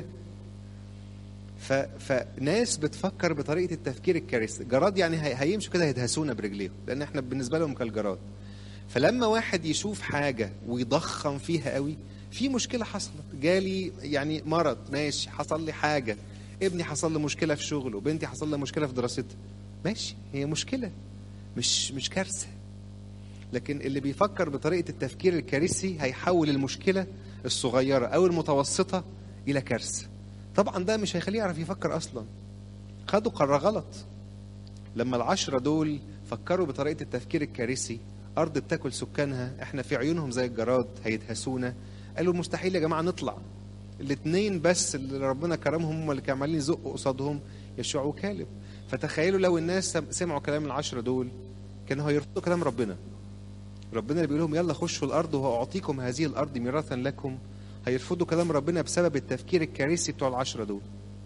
ف... فناس بتفكر بطريقه التفكير الكارثي جراد يعني هي... هيمشوا كده يدهسونا برجليهم لان احنا بالنسبه لهم كالجراد فلما واحد يشوف حاجه ويضخم فيها قوي في مشكله حصلت جالي يعني مرض ماشي حصل لي حاجه ابني حصل له مشكله في شغله بنتي حصل لها مشكله في دراستها ماشي هي مشكله مش مش كارثه لكن اللي بيفكر بطريقه التفكير الكارثي هيحول المشكله الصغيره او المتوسطه الى كارثه طبعا ده مش هيخليه يعرف يفكر اصلا خدوا قرار غلط لما العشرة دول فكروا بطريقة التفكير الكارثي أرض بتاكل سكانها احنا في عيونهم زي الجراد هيدهسونا قالوا مستحيل يا جماعة نطلع الاثنين بس اللي ربنا كرمهم هم اللي كانوا عمالين يزقوا قصادهم يشوع وكالب فتخيلوا لو الناس سم- سمعوا كلام العشرة دول كانوا هيرفضوا كلام ربنا ربنا اللي بيقول لهم يلا خشوا الأرض وأعطيكم هذه الأرض ميراثا لكم هيرفضوا كلام ربنا بسبب التفكير الكارثي بتوع العشرة دول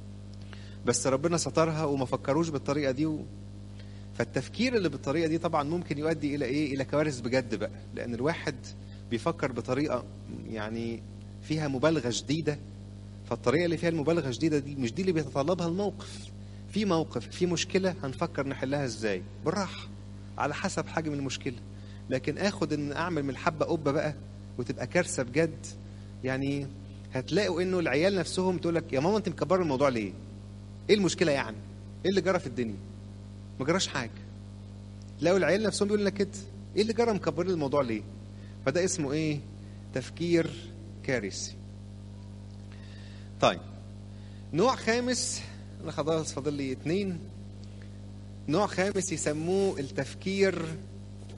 بس ربنا سترها وما فكروش بالطريقة دي و... فالتفكير اللي بالطريقة دي طبعا ممكن يؤدي إلى إيه؟ إلى كوارث بجد بقى لأن الواحد بيفكر بطريقة يعني فيها مبالغة شديدة فالطريقة اللي فيها المبالغة الشديدة دي مش دي اللي بيتطلبها الموقف في موقف في مشكلة هنفكر نحلها إزاي بالراحة على حسب حجم المشكلة لكن آخد إن أعمل من الحبة قبة بقى وتبقى كارثة بجد يعني هتلاقوا انه العيال نفسهم تقول لك يا ماما انت مكبره الموضوع ليه؟ ايه المشكله يعني؟ ايه اللي جرى في الدنيا؟ ما جراش حاجه. تلاقوا العيال نفسهم بيقولوا لك كده ايه اللي جرى مكبرين الموضوع ليه؟ فده اسمه ايه؟ تفكير كارثي. طيب نوع خامس انا خلاص فاضل لي اتنين نوع خامس يسموه التفكير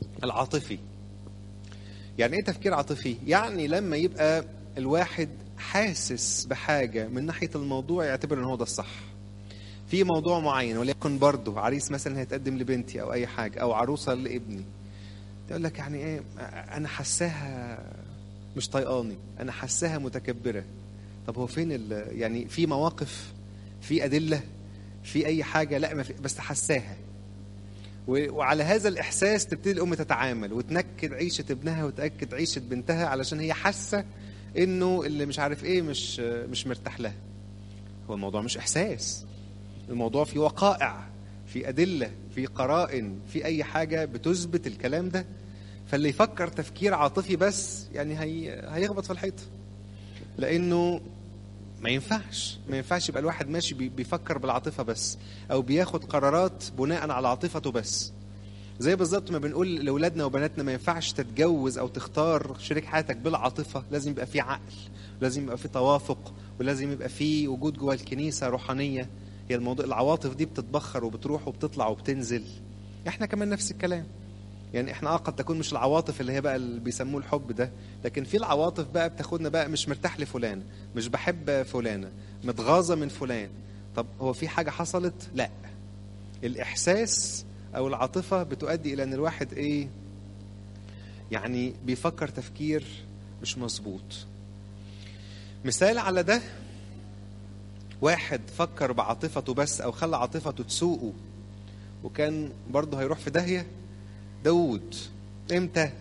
العاطفي يعني ايه تفكير عاطفي يعني لما يبقى الواحد حاسس بحاجة من ناحية الموضوع يعتبر ان هو ده الصح في موضوع معين وليكن برضه عريس مثلا هيتقدم لبنتي او اي حاجة او عروسة لابني تقول لك يعني ايه انا حساها مش طيقاني انا حساها متكبرة طب هو فين ال يعني في مواقف في ادلة في اي حاجة لا ما في بس حساها وعلى هذا الاحساس تبتدي الام تتعامل وتنكد عيشه ابنها وتاكد عيشه بنتها علشان هي حاسه انه اللي مش عارف ايه مش مش مرتاح لها هو الموضوع مش احساس الموضوع في وقائع في ادله في قرائن في اي حاجه بتثبت الكلام ده فاللي يفكر تفكير عاطفي بس يعني هي هيخبط في الحيطه لانه ما ينفعش ما ينفعش يبقى الواحد ماشي بيفكر بالعاطفة بس أو بياخد قرارات بناء على عاطفته بس زي بالظبط ما بنقول لأولادنا وبناتنا ما ينفعش تتجوز أو تختار شريك حياتك بالعاطفة لازم يبقى في عقل لازم يبقى في توافق ولازم يبقى في وجود جوه الكنيسة روحانية هي الموضوع العواطف دي بتتبخر وبتروح وبتطلع وبتنزل احنا كمان نفس الكلام يعني احنا اه قد تكون مش العواطف اللي هي بقى اللي بيسموه الحب ده لكن في العواطف بقى بتاخدنا بقى مش مرتاح لفلان مش بحب فلانه متغاظه من فلان طب هو في حاجه حصلت لا الاحساس او العاطفه بتؤدي الى ان الواحد ايه يعني بيفكر تفكير مش مظبوط مثال على ده واحد فكر بعاطفته بس او خلى عاطفته تسوقه وكان برضه هيروح في داهيه داود امتى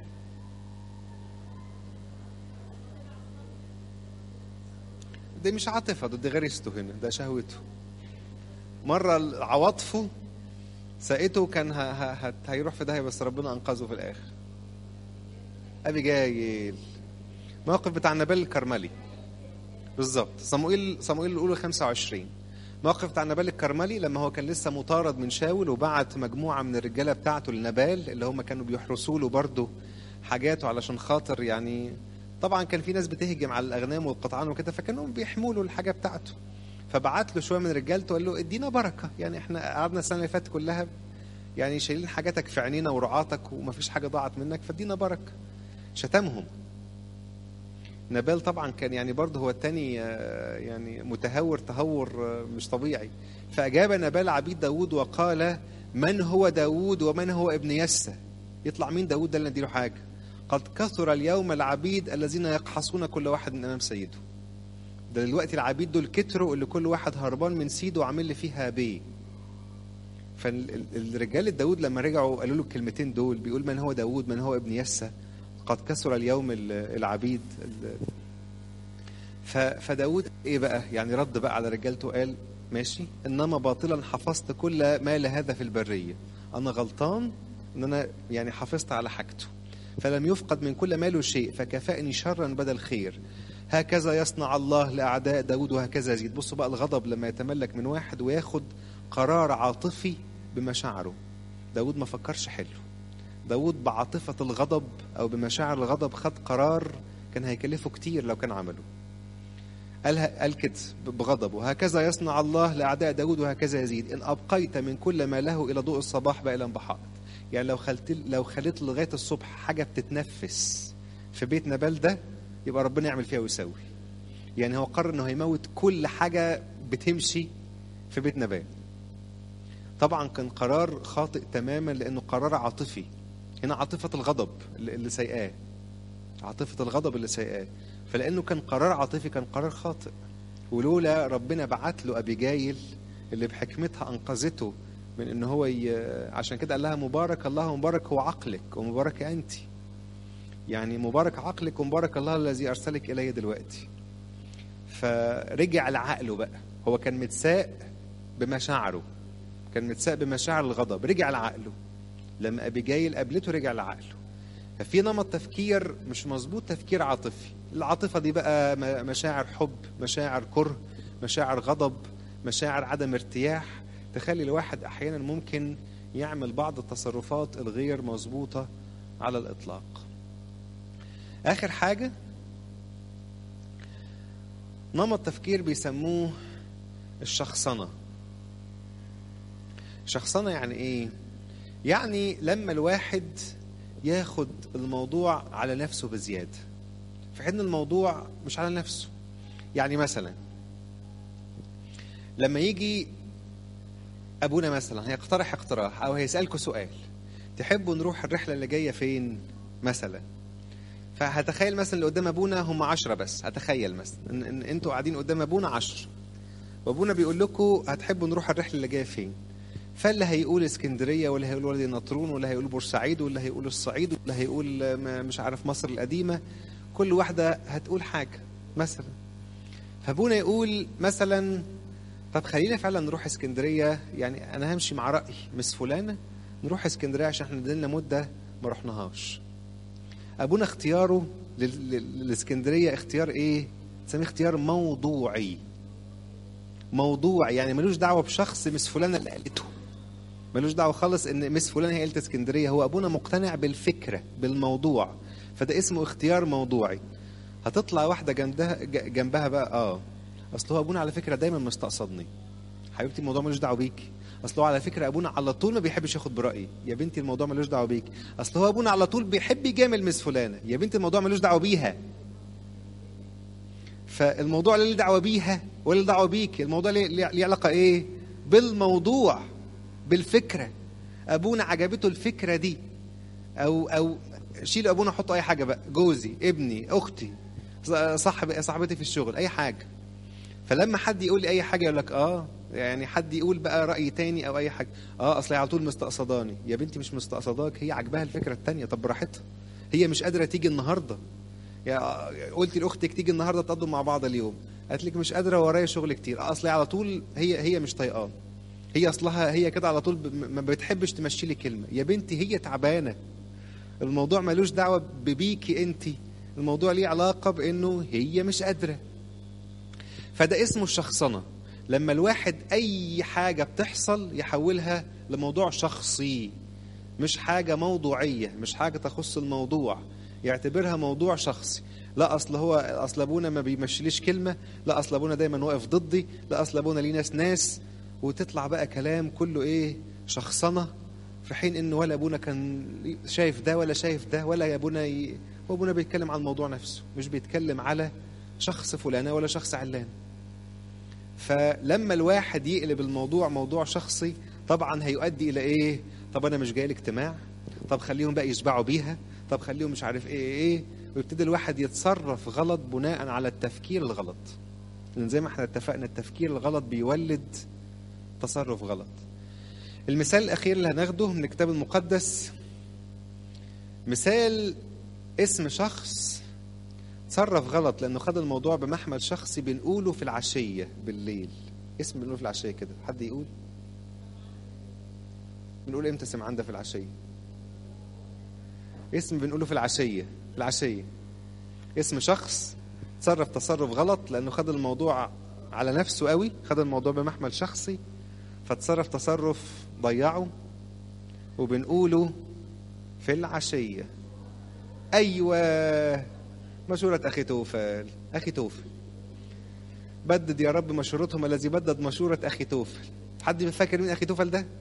دي مش عاطفة دي غريزته هنا ده شهوته مرة عواطفه ساقته كان ه... ه... هيروح في داهية بس ربنا أنقذه في الآخر أبي جايل موقف بتاع نبال الكرملي بالظبط صموئيل صموئيل الأولى 25 موقف بتاع نبال الكرملي لما هو كان لسه مطارد من شاول وبعت مجموعة من الرجالة بتاعته لنبال اللي هم كانوا بيحرسوا له برضه حاجاته علشان خاطر يعني طبعا كان في ناس بتهجم على الأغنام والقطعان وكده فكانوا بيحموا له الحاجة بتاعته فبعت له شوية من رجالته وقال له ادينا بركة يعني احنا قعدنا السنة اللي فاتت كلها يعني شايلين حاجاتك في عينينا ورعاتك ومفيش حاجة ضاعت منك فادينا بركة شتمهم نبال طبعا كان يعني برضه هو التاني يعني متهور تهور مش طبيعي فأجاب نبال عبيد داود وقال من هو داود ومن هو ابن يسى يطلع مين داود ده اللي نديله حاجة قد كثر اليوم العبيد الذين يقحصون كل واحد من أمام سيده ده دلوقتي العبيد دول كتروا اللي كل واحد هربان من سيده وعامل لي فيها بيه فالرجال داود لما رجعوا قالوا له الكلمتين دول بيقول من هو داود من هو ابن يسى قد كسر اليوم العبيد فداود ايه بقى يعني رد بقى على رجالته قال ماشي انما باطلا حفظت كل ما لهذا في البريه انا غلطان ان انا يعني حافظت على حاجته فلم يفقد من كل ماله شيء فكفأني شرا بدل خير هكذا يصنع الله لأعداء داود وهكذا يزيد بصوا بقى الغضب لما يتملك من واحد وياخد قرار عاطفي بمشاعره داود ما فكرش حلو داود بعاطفة الغضب أو بمشاعر الغضب خد قرار كان هيكلفه كتير لو كان عمله قال قال كده بغضب وهكذا يصنع الله لأعداء داود وهكذا يزيد إن أبقيت من كل ما له إلى ضوء الصباح بقى إلى انبحاط يعني لو خلت لو خليت لغاية الصبح حاجة بتتنفس في بيت نبال ده يبقى ربنا يعمل فيها ويسوي يعني هو قرر انه هيموت كل حاجة بتمشي في بيت نبال طبعا كان قرار خاطئ تماما لانه قرار عاطفي هنا عاطفة الغضب اللي سيئاه عاطفة الغضب اللي سيئاه فلأنه كان قرار عاطفي كان قرار خاطئ ولولا ربنا بعت له أبيجايل اللي بحكمتها أنقذته من إن هو ي... عشان كده قال لها مبارك الله مبارك هو عقلك ومبارك أنت يعني مبارك عقلك ومبارك الله الذي أرسلك إلي دلوقتي فرجع لعقله بقى هو كان متساق بمشاعره كان متساق بمشاعر الغضب رجع لعقله لما أبيجايل قابلته رجع لعقله ففي نمط تفكير مش مظبوط تفكير عاطفي العاطفة دي بقى مشاعر حب مشاعر كره مشاعر غضب مشاعر عدم ارتياح تخلي الواحد أحيانا ممكن يعمل بعض التصرفات الغير مظبوطة على الإطلاق آخر حاجة نمط تفكير بيسموه الشخصنة شخصنة يعني إيه؟ يعني لما الواحد ياخد الموضوع على نفسه بزيادة في حين الموضوع مش على نفسه يعني مثلا لما يجي ابونا مثلا هيقترح اقتراح او هيسالكوا سؤال تحبوا نروح الرحله اللي جايه فين مثلا فهتخيل مثلا اللي قدام ابونا هم عشرة بس هتخيل مثلا ان, إن انتوا قاعدين قدام ابونا عشرة وابونا بيقول لكم هتحبوا نروح الرحله اللي جايه فين فاللي هيقول اسكندريه ولا هيقول وادي النطرون ولا هيقول بورسعيد ولا هيقول الصعيد ولا هيقول م- مش عارف مصر القديمه كل واحده هتقول حاجه مثلا فابونا يقول مثلا طب خلينا فعلا نروح اسكندريه يعني انا همشي مع راي مس فلانه نروح اسكندريه عشان احنا لنا مده ما رحناهاش ابونا اختياره لل- لل- للاسكندريه اختيار ايه تسميه اختيار موضوعي موضوع يعني ملوش دعوه بشخص مس فلانه اللي قالته ملوش دعوه خالص ان مس فلان هي قالت اسكندريه هو ابونا مقتنع بالفكره بالموضوع فده اسمه اختيار موضوعي هتطلع واحده جنبها ج- جنبها بقى اه اصل هو ابونا على فكره دايما مستقصدني حبيبتي الموضوع ملوش دعوه بيكي اصل هو على فكره ابونا على طول ما بيحبش ياخد برايي يا بنتي الموضوع ملوش دعوه بيكي اصل هو ابونا على طول بيحب يجامل مس فلانه يا بنتي الموضوع ملوش دعوه بيها فالموضوع لا له دعوه بيها ولا له دعوه بيك الموضوع ليه ليه ليه علاقه ايه بالموضوع بالفكره ابونا عجبته الفكره دي او او شيل ابونا حطوا اي حاجه بقى جوزي ابني اختي صاحب صاحبتي في الشغل اي حاجه فلما حد يقول لي اي حاجه يقول لك اه يعني حد يقول بقى راي تاني او اي حاجه اه اصل هي على طول مستقصداني يا بنتي مش مستقصداك هي عاجباها الفكره التانيه طب براحتها هي مش قادره تيجي النهارده يا قلت لاختك تيجي النهارده تقضوا مع بعض اليوم قالت لك مش قادره ورايا شغل كتير آه، اصل هي على طول هي هي مش طايقان هي اصلها هي كده على طول ب- ما بتحبش تمشي لي كلمه يا بنتي هي تعبانه الموضوع ملوش دعوه ببيكي انت الموضوع ليه علاقه بانه هي مش قادره فده اسمه الشخصنه لما الواحد اي حاجه بتحصل يحولها لموضوع شخصي مش حاجه موضوعيه مش حاجه تخص الموضوع يعتبرها موضوع شخصي لا اصل هو اصل ابونا ما بيمشيليش كلمه لا اصل ابونا دايما واقف ضدي لا اصل ابونا ليه ناس ناس وتطلع بقى كلام كله ايه شخصنه في حين انه ولا ابونا كان شايف ده ولا شايف ده ولا يا ابونا ي... هو ابونا بيتكلم عن الموضوع نفسه مش بيتكلم على شخص فلانه ولا شخص علان فلما الواحد يقلب الموضوع موضوع شخصي طبعا هيؤدي الى ايه طب انا مش جاي الاجتماع طب خليهم بقى يشبعوا بيها طب خليهم مش عارف ايه ايه ويبتدي الواحد يتصرف غلط بناء على التفكير الغلط لان زي ما احنا اتفقنا التفكير الغلط بيولد تصرف غلط المثال الاخير اللي هناخده من الكتاب المقدس مثال اسم شخص تصرف غلط لانه خد الموضوع بمحمل شخصي بنقوله في العشيه بالليل اسم بنقوله في العشيه كده حد يقول بنقول امتى سمعان ده في العشيه اسم بنقوله في العشيه في العشيه اسم شخص تصرف تصرف غلط لانه خد الموضوع على نفسه قوي خد الموضوع بمحمل شخصي فتصرف تصرف ضيعه وبنقوله في العشيه ايوه مشورة أخي توفل أخي توفل بدد يا رب مشورتهم الذي بدد مشورة أخي توفل حد فاكر مين أخي توفل ده؟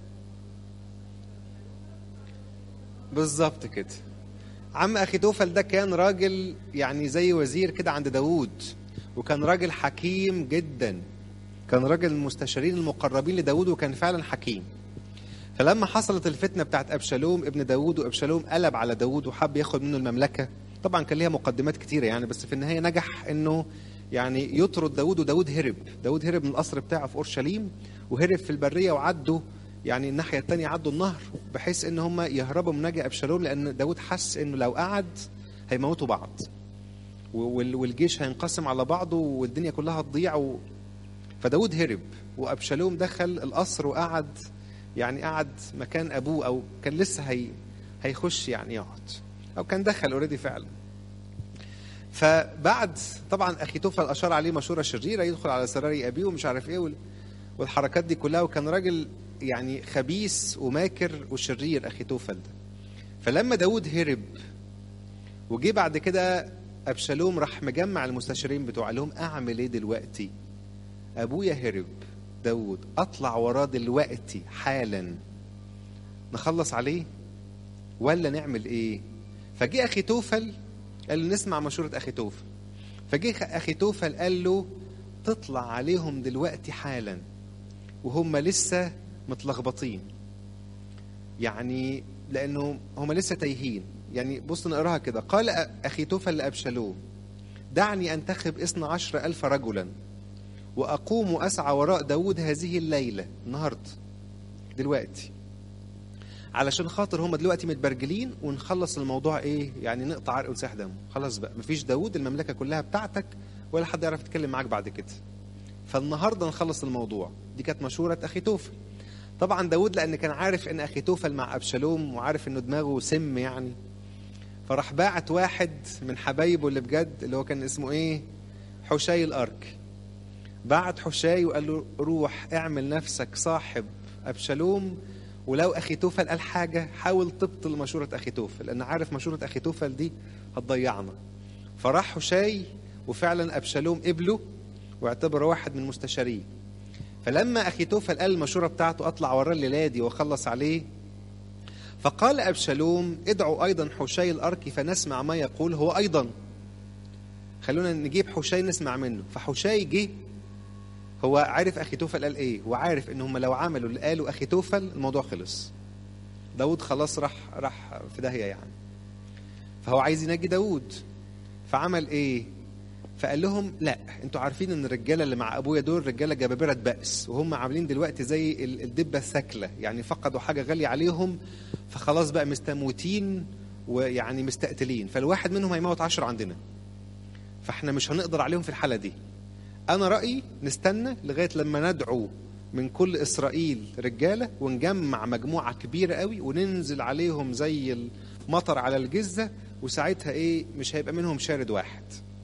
بالظبط كده عم أخي توفل ده كان راجل يعني زي وزير كده عند داوود وكان راجل حكيم جدا كان راجل المستشارين المقربين لداوود وكان فعلا حكيم فلما حصلت الفتنة بتاعت أبشالوم ابن داوود وأبشالوم قلب على داوود وحب ياخد منه المملكة طبعا كان ليها مقدمات كتيرة يعني بس في النهاية نجح انه يعني يطرد داود وداود هرب داود هرب من القصر بتاعه في اورشليم وهرب في البرية وعدوا يعني الناحية التانية عدوا النهر بحيث ان هم يهربوا من نجا ابشالوم لان داود حس انه لو قعد هيموتوا بعض وال- والجيش هينقسم على بعضه والدنيا كلها هتضيع و... فداود هرب وابشالوم دخل القصر وقعد يعني قعد مكان ابوه او كان لسه هي هيخش يعني يقعد او كان دخل اوريدي فعلا فبعد طبعا اخيتوفل اشار عليه مشوره شريره يدخل على سراري ابيه ومش عارف ايه وال- والحركات دي كلها وكان راجل يعني خبيث وماكر وشرير اخيتوفل ده فلما داود هرب وجي بعد كده ابشالوم راح مجمع المستشارين بتوعه قال لهم اعمل ايه دلوقتي ابويا هرب داود اطلع وراه دلوقتي حالا نخلص عليه ولا نعمل ايه فجه اخي توفل قال له نسمع مشورة اخي توفل فجه اخي توفل قال له هتطلع عليهم دلوقتي حالا وهم لسه متلخبطين يعني لانه هم لسه تايهين يعني بص نقراها كده قال اخي توفل لابشالوم دعني انتخب اثنى عشر الف رجلا واقوم اسعى وراء داود هذه الليله النهارده دلوقتي علشان خاطر هم دلوقتي متبرجلين ونخلص الموضوع ايه يعني نقطع عرق ونسيح دم خلاص بقى مفيش داود المملكه كلها بتاعتك ولا حد يعرف يتكلم معاك بعد كده فالنهارده نخلص الموضوع دي كانت مشوره اخي توفل طبعا داود لان كان عارف ان اخي توفل مع ابشالوم وعارف انه دماغه سم يعني فراح باعت واحد من حبايبه اللي بجد اللي هو كان اسمه ايه حشاي الارك بعت حشاي وقال له روح اعمل نفسك صاحب ابشالوم ولو اخي توفل قال حاجه حاول تبطل مشوره اخي توفل لان عارف مشوره اخي توفل دي هتضيعنا فراح حشاي وفعلا ابشالوم قبله واعتبره واحد من مستشاريه فلما اخي توفل قال المشوره بتاعته اطلع وراه الليله دي واخلص عليه فقال ابشالوم ادعوا ايضا حشاي الارك فنسمع ما يقول هو ايضا خلونا نجيب حشاي نسمع منه فحشاي جه هو عارف اخي توفل قال ايه وعارف ان هم لو عملوا اللي قالوا اخي توفل الموضوع خلص داود خلاص راح راح في داهيه يعني فهو عايز ينجي داود فعمل ايه فقال لهم لا انتوا عارفين ان الرجاله اللي مع ابويا دول رجاله جبابره بأس وهم عاملين دلوقتي زي الدبه الثكله يعني فقدوا حاجه غاليه عليهم فخلاص بقى مستموتين ويعني مستقتلين فالواحد منهم هيموت عشر عندنا فاحنا مش هنقدر عليهم في الحاله دي انا رايي نستنى لغايه لما ندعو من كل اسرائيل رجاله ونجمع مجموعه كبيره قوي وننزل عليهم زي المطر على الجزه وساعتها ايه مش هيبقى منهم شارد واحد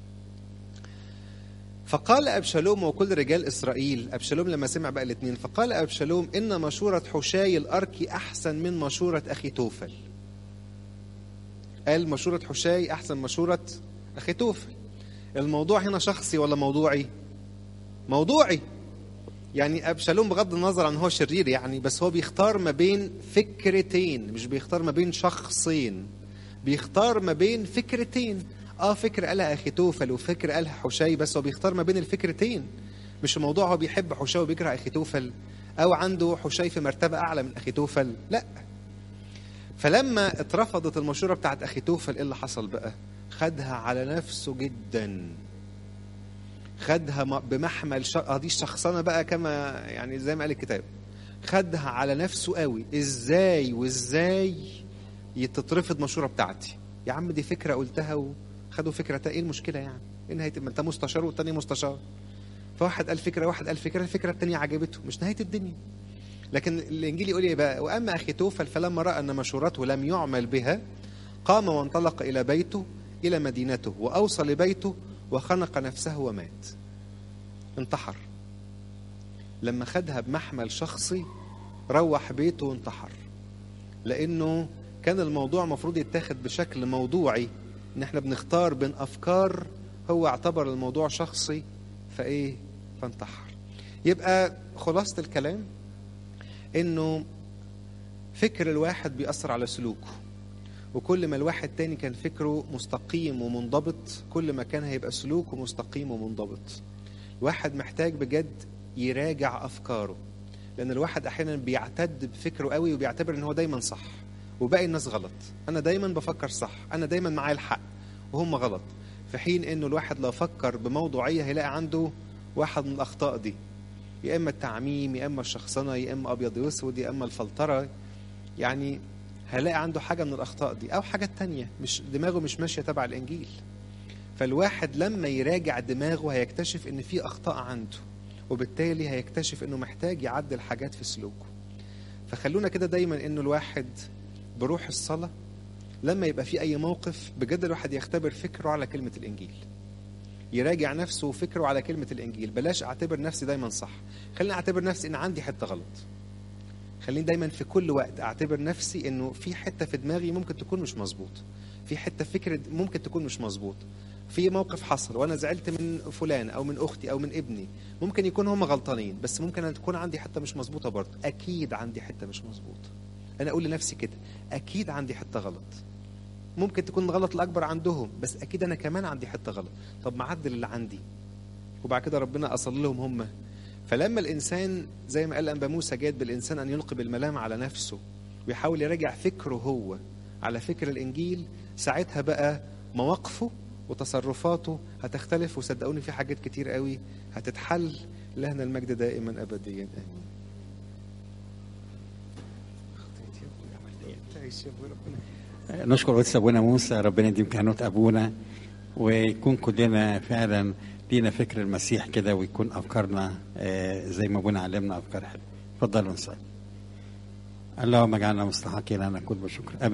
فقال أبشالوم وكل رجال إسرائيل أبشالوم لما سمع بقى الاثنين فقال أبشالوم إن مشورة حشاي الأركي أحسن من مشورة أخي توفل قال مشورة حشاي أحسن مشورة أخي توفل الموضوع هنا شخصي ولا موضوعي موضوعي يعني أبشالوم بغض النظر عن هو شرير يعني بس هو بيختار ما بين فكرتين مش بيختار ما بين شخصين بيختار ما بين فكرتين اه فكر قالها اخي توفل وفكر قالها حشاي بس هو بيختار ما بين الفكرتين مش الموضوع هو بيحب حشاي وبيكره اخي توفل او عنده حشاي في مرتبه اعلى من اخي توفل لا فلما اترفضت المشوره بتاعت اخي توفل ايه اللي حصل بقى خدها على نفسه جدا خدها بمحمل ش... اه دي الشخصنه بقى كما يعني زي ما قال الكتاب خدها على نفسه قوي ازاي وازاي تترفض مشوره بتاعتي يا عم دي فكره قلتها و... خدوا فكره ايه المشكله يعني ايه نهايه ما انت مستشار والتاني مستشار فواحد قال فكره واحد قال فكره الفكره الثانيه عجبته مش نهايه الدنيا لكن الانجيل يقول ايه بقى واما اخي توفل فلما راى ان مشورته لم يعمل بها قام وانطلق الى بيته الى مدينته واوصى لبيته وخنق نفسه ومات انتحر لما خدها بمحمل شخصي روح بيته وانتحر لانه كان الموضوع المفروض يتاخد بشكل موضوعي ان احنا بنختار بين افكار هو اعتبر الموضوع شخصي فايه فانتحر يبقى خلاصة الكلام انه فكر الواحد بيأثر على سلوكه وكل ما الواحد تاني كان فكره مستقيم ومنضبط كل ما كان هيبقى سلوكه مستقيم ومنضبط الواحد محتاج بجد يراجع افكاره لان الواحد احيانا بيعتد بفكره قوي وبيعتبر ان هو دايما صح وباقي الناس غلط انا دايما بفكر صح انا دايما معايا الحق وهم غلط في حين انه الواحد لو فكر بموضوعيه هيلاقي عنده واحد من الاخطاء دي يا اما التعميم يا اما الشخصنه يا اما ابيض واسود يا اما الفلتره يعني هيلاقي عنده حاجه من الاخطاء دي او حاجه تانية مش دماغه مش ماشيه تبع الانجيل فالواحد لما يراجع دماغه هيكتشف ان في اخطاء عنده وبالتالي هيكتشف انه محتاج يعدل حاجات في سلوكه فخلونا كده دايما انه الواحد بروح الصلاة لما يبقى في أي موقف بجد الواحد يختبر فكره على كلمة الإنجيل يراجع نفسه وفكره على كلمة الإنجيل بلاش أعتبر نفسي دايما صح خليني أعتبر نفسي إن عندي حتة غلط خليني دايما في كل وقت أعتبر نفسي إنه في حتة في دماغي ممكن تكون مش مظبوط في حتة فكرة ممكن تكون مش مظبوط في موقف حصل وانا زعلت من فلان او من اختي او من ابني ممكن يكون هم غلطانين بس ممكن أن تكون عندي حته مش مظبوطه برضه اكيد عندي حته مش مظبوطه انا اقول لنفسي كده اكيد عندي حته غلط ممكن تكون الغلط الاكبر عندهم بس اكيد انا كمان عندي حته غلط طب ما اعدل اللي عندي وبعد كده ربنا أصل لهم هم فلما الإنسان زي ما قال أنبا موسى جاد بالإنسان أن يلقي بالملام على نفسه ويحاول يراجع فكره هو على فكر الإنجيل ساعتها بقى مواقفه وتصرفاته هتختلف وصدقوني في حاجات كتير قوي هتتحل لهنا المجد دائما أبديا آمين نشكر قدس ابونا موسى ربنا يديم كهنوت ابونا ويكون كلنا فعلا لينا فكر المسيح كده ويكون افكارنا آه، زي ما ابونا علمنا افكار حلوه اتفضلوا نصلي اللهم اجعلنا مستحقين ان نكون بشكر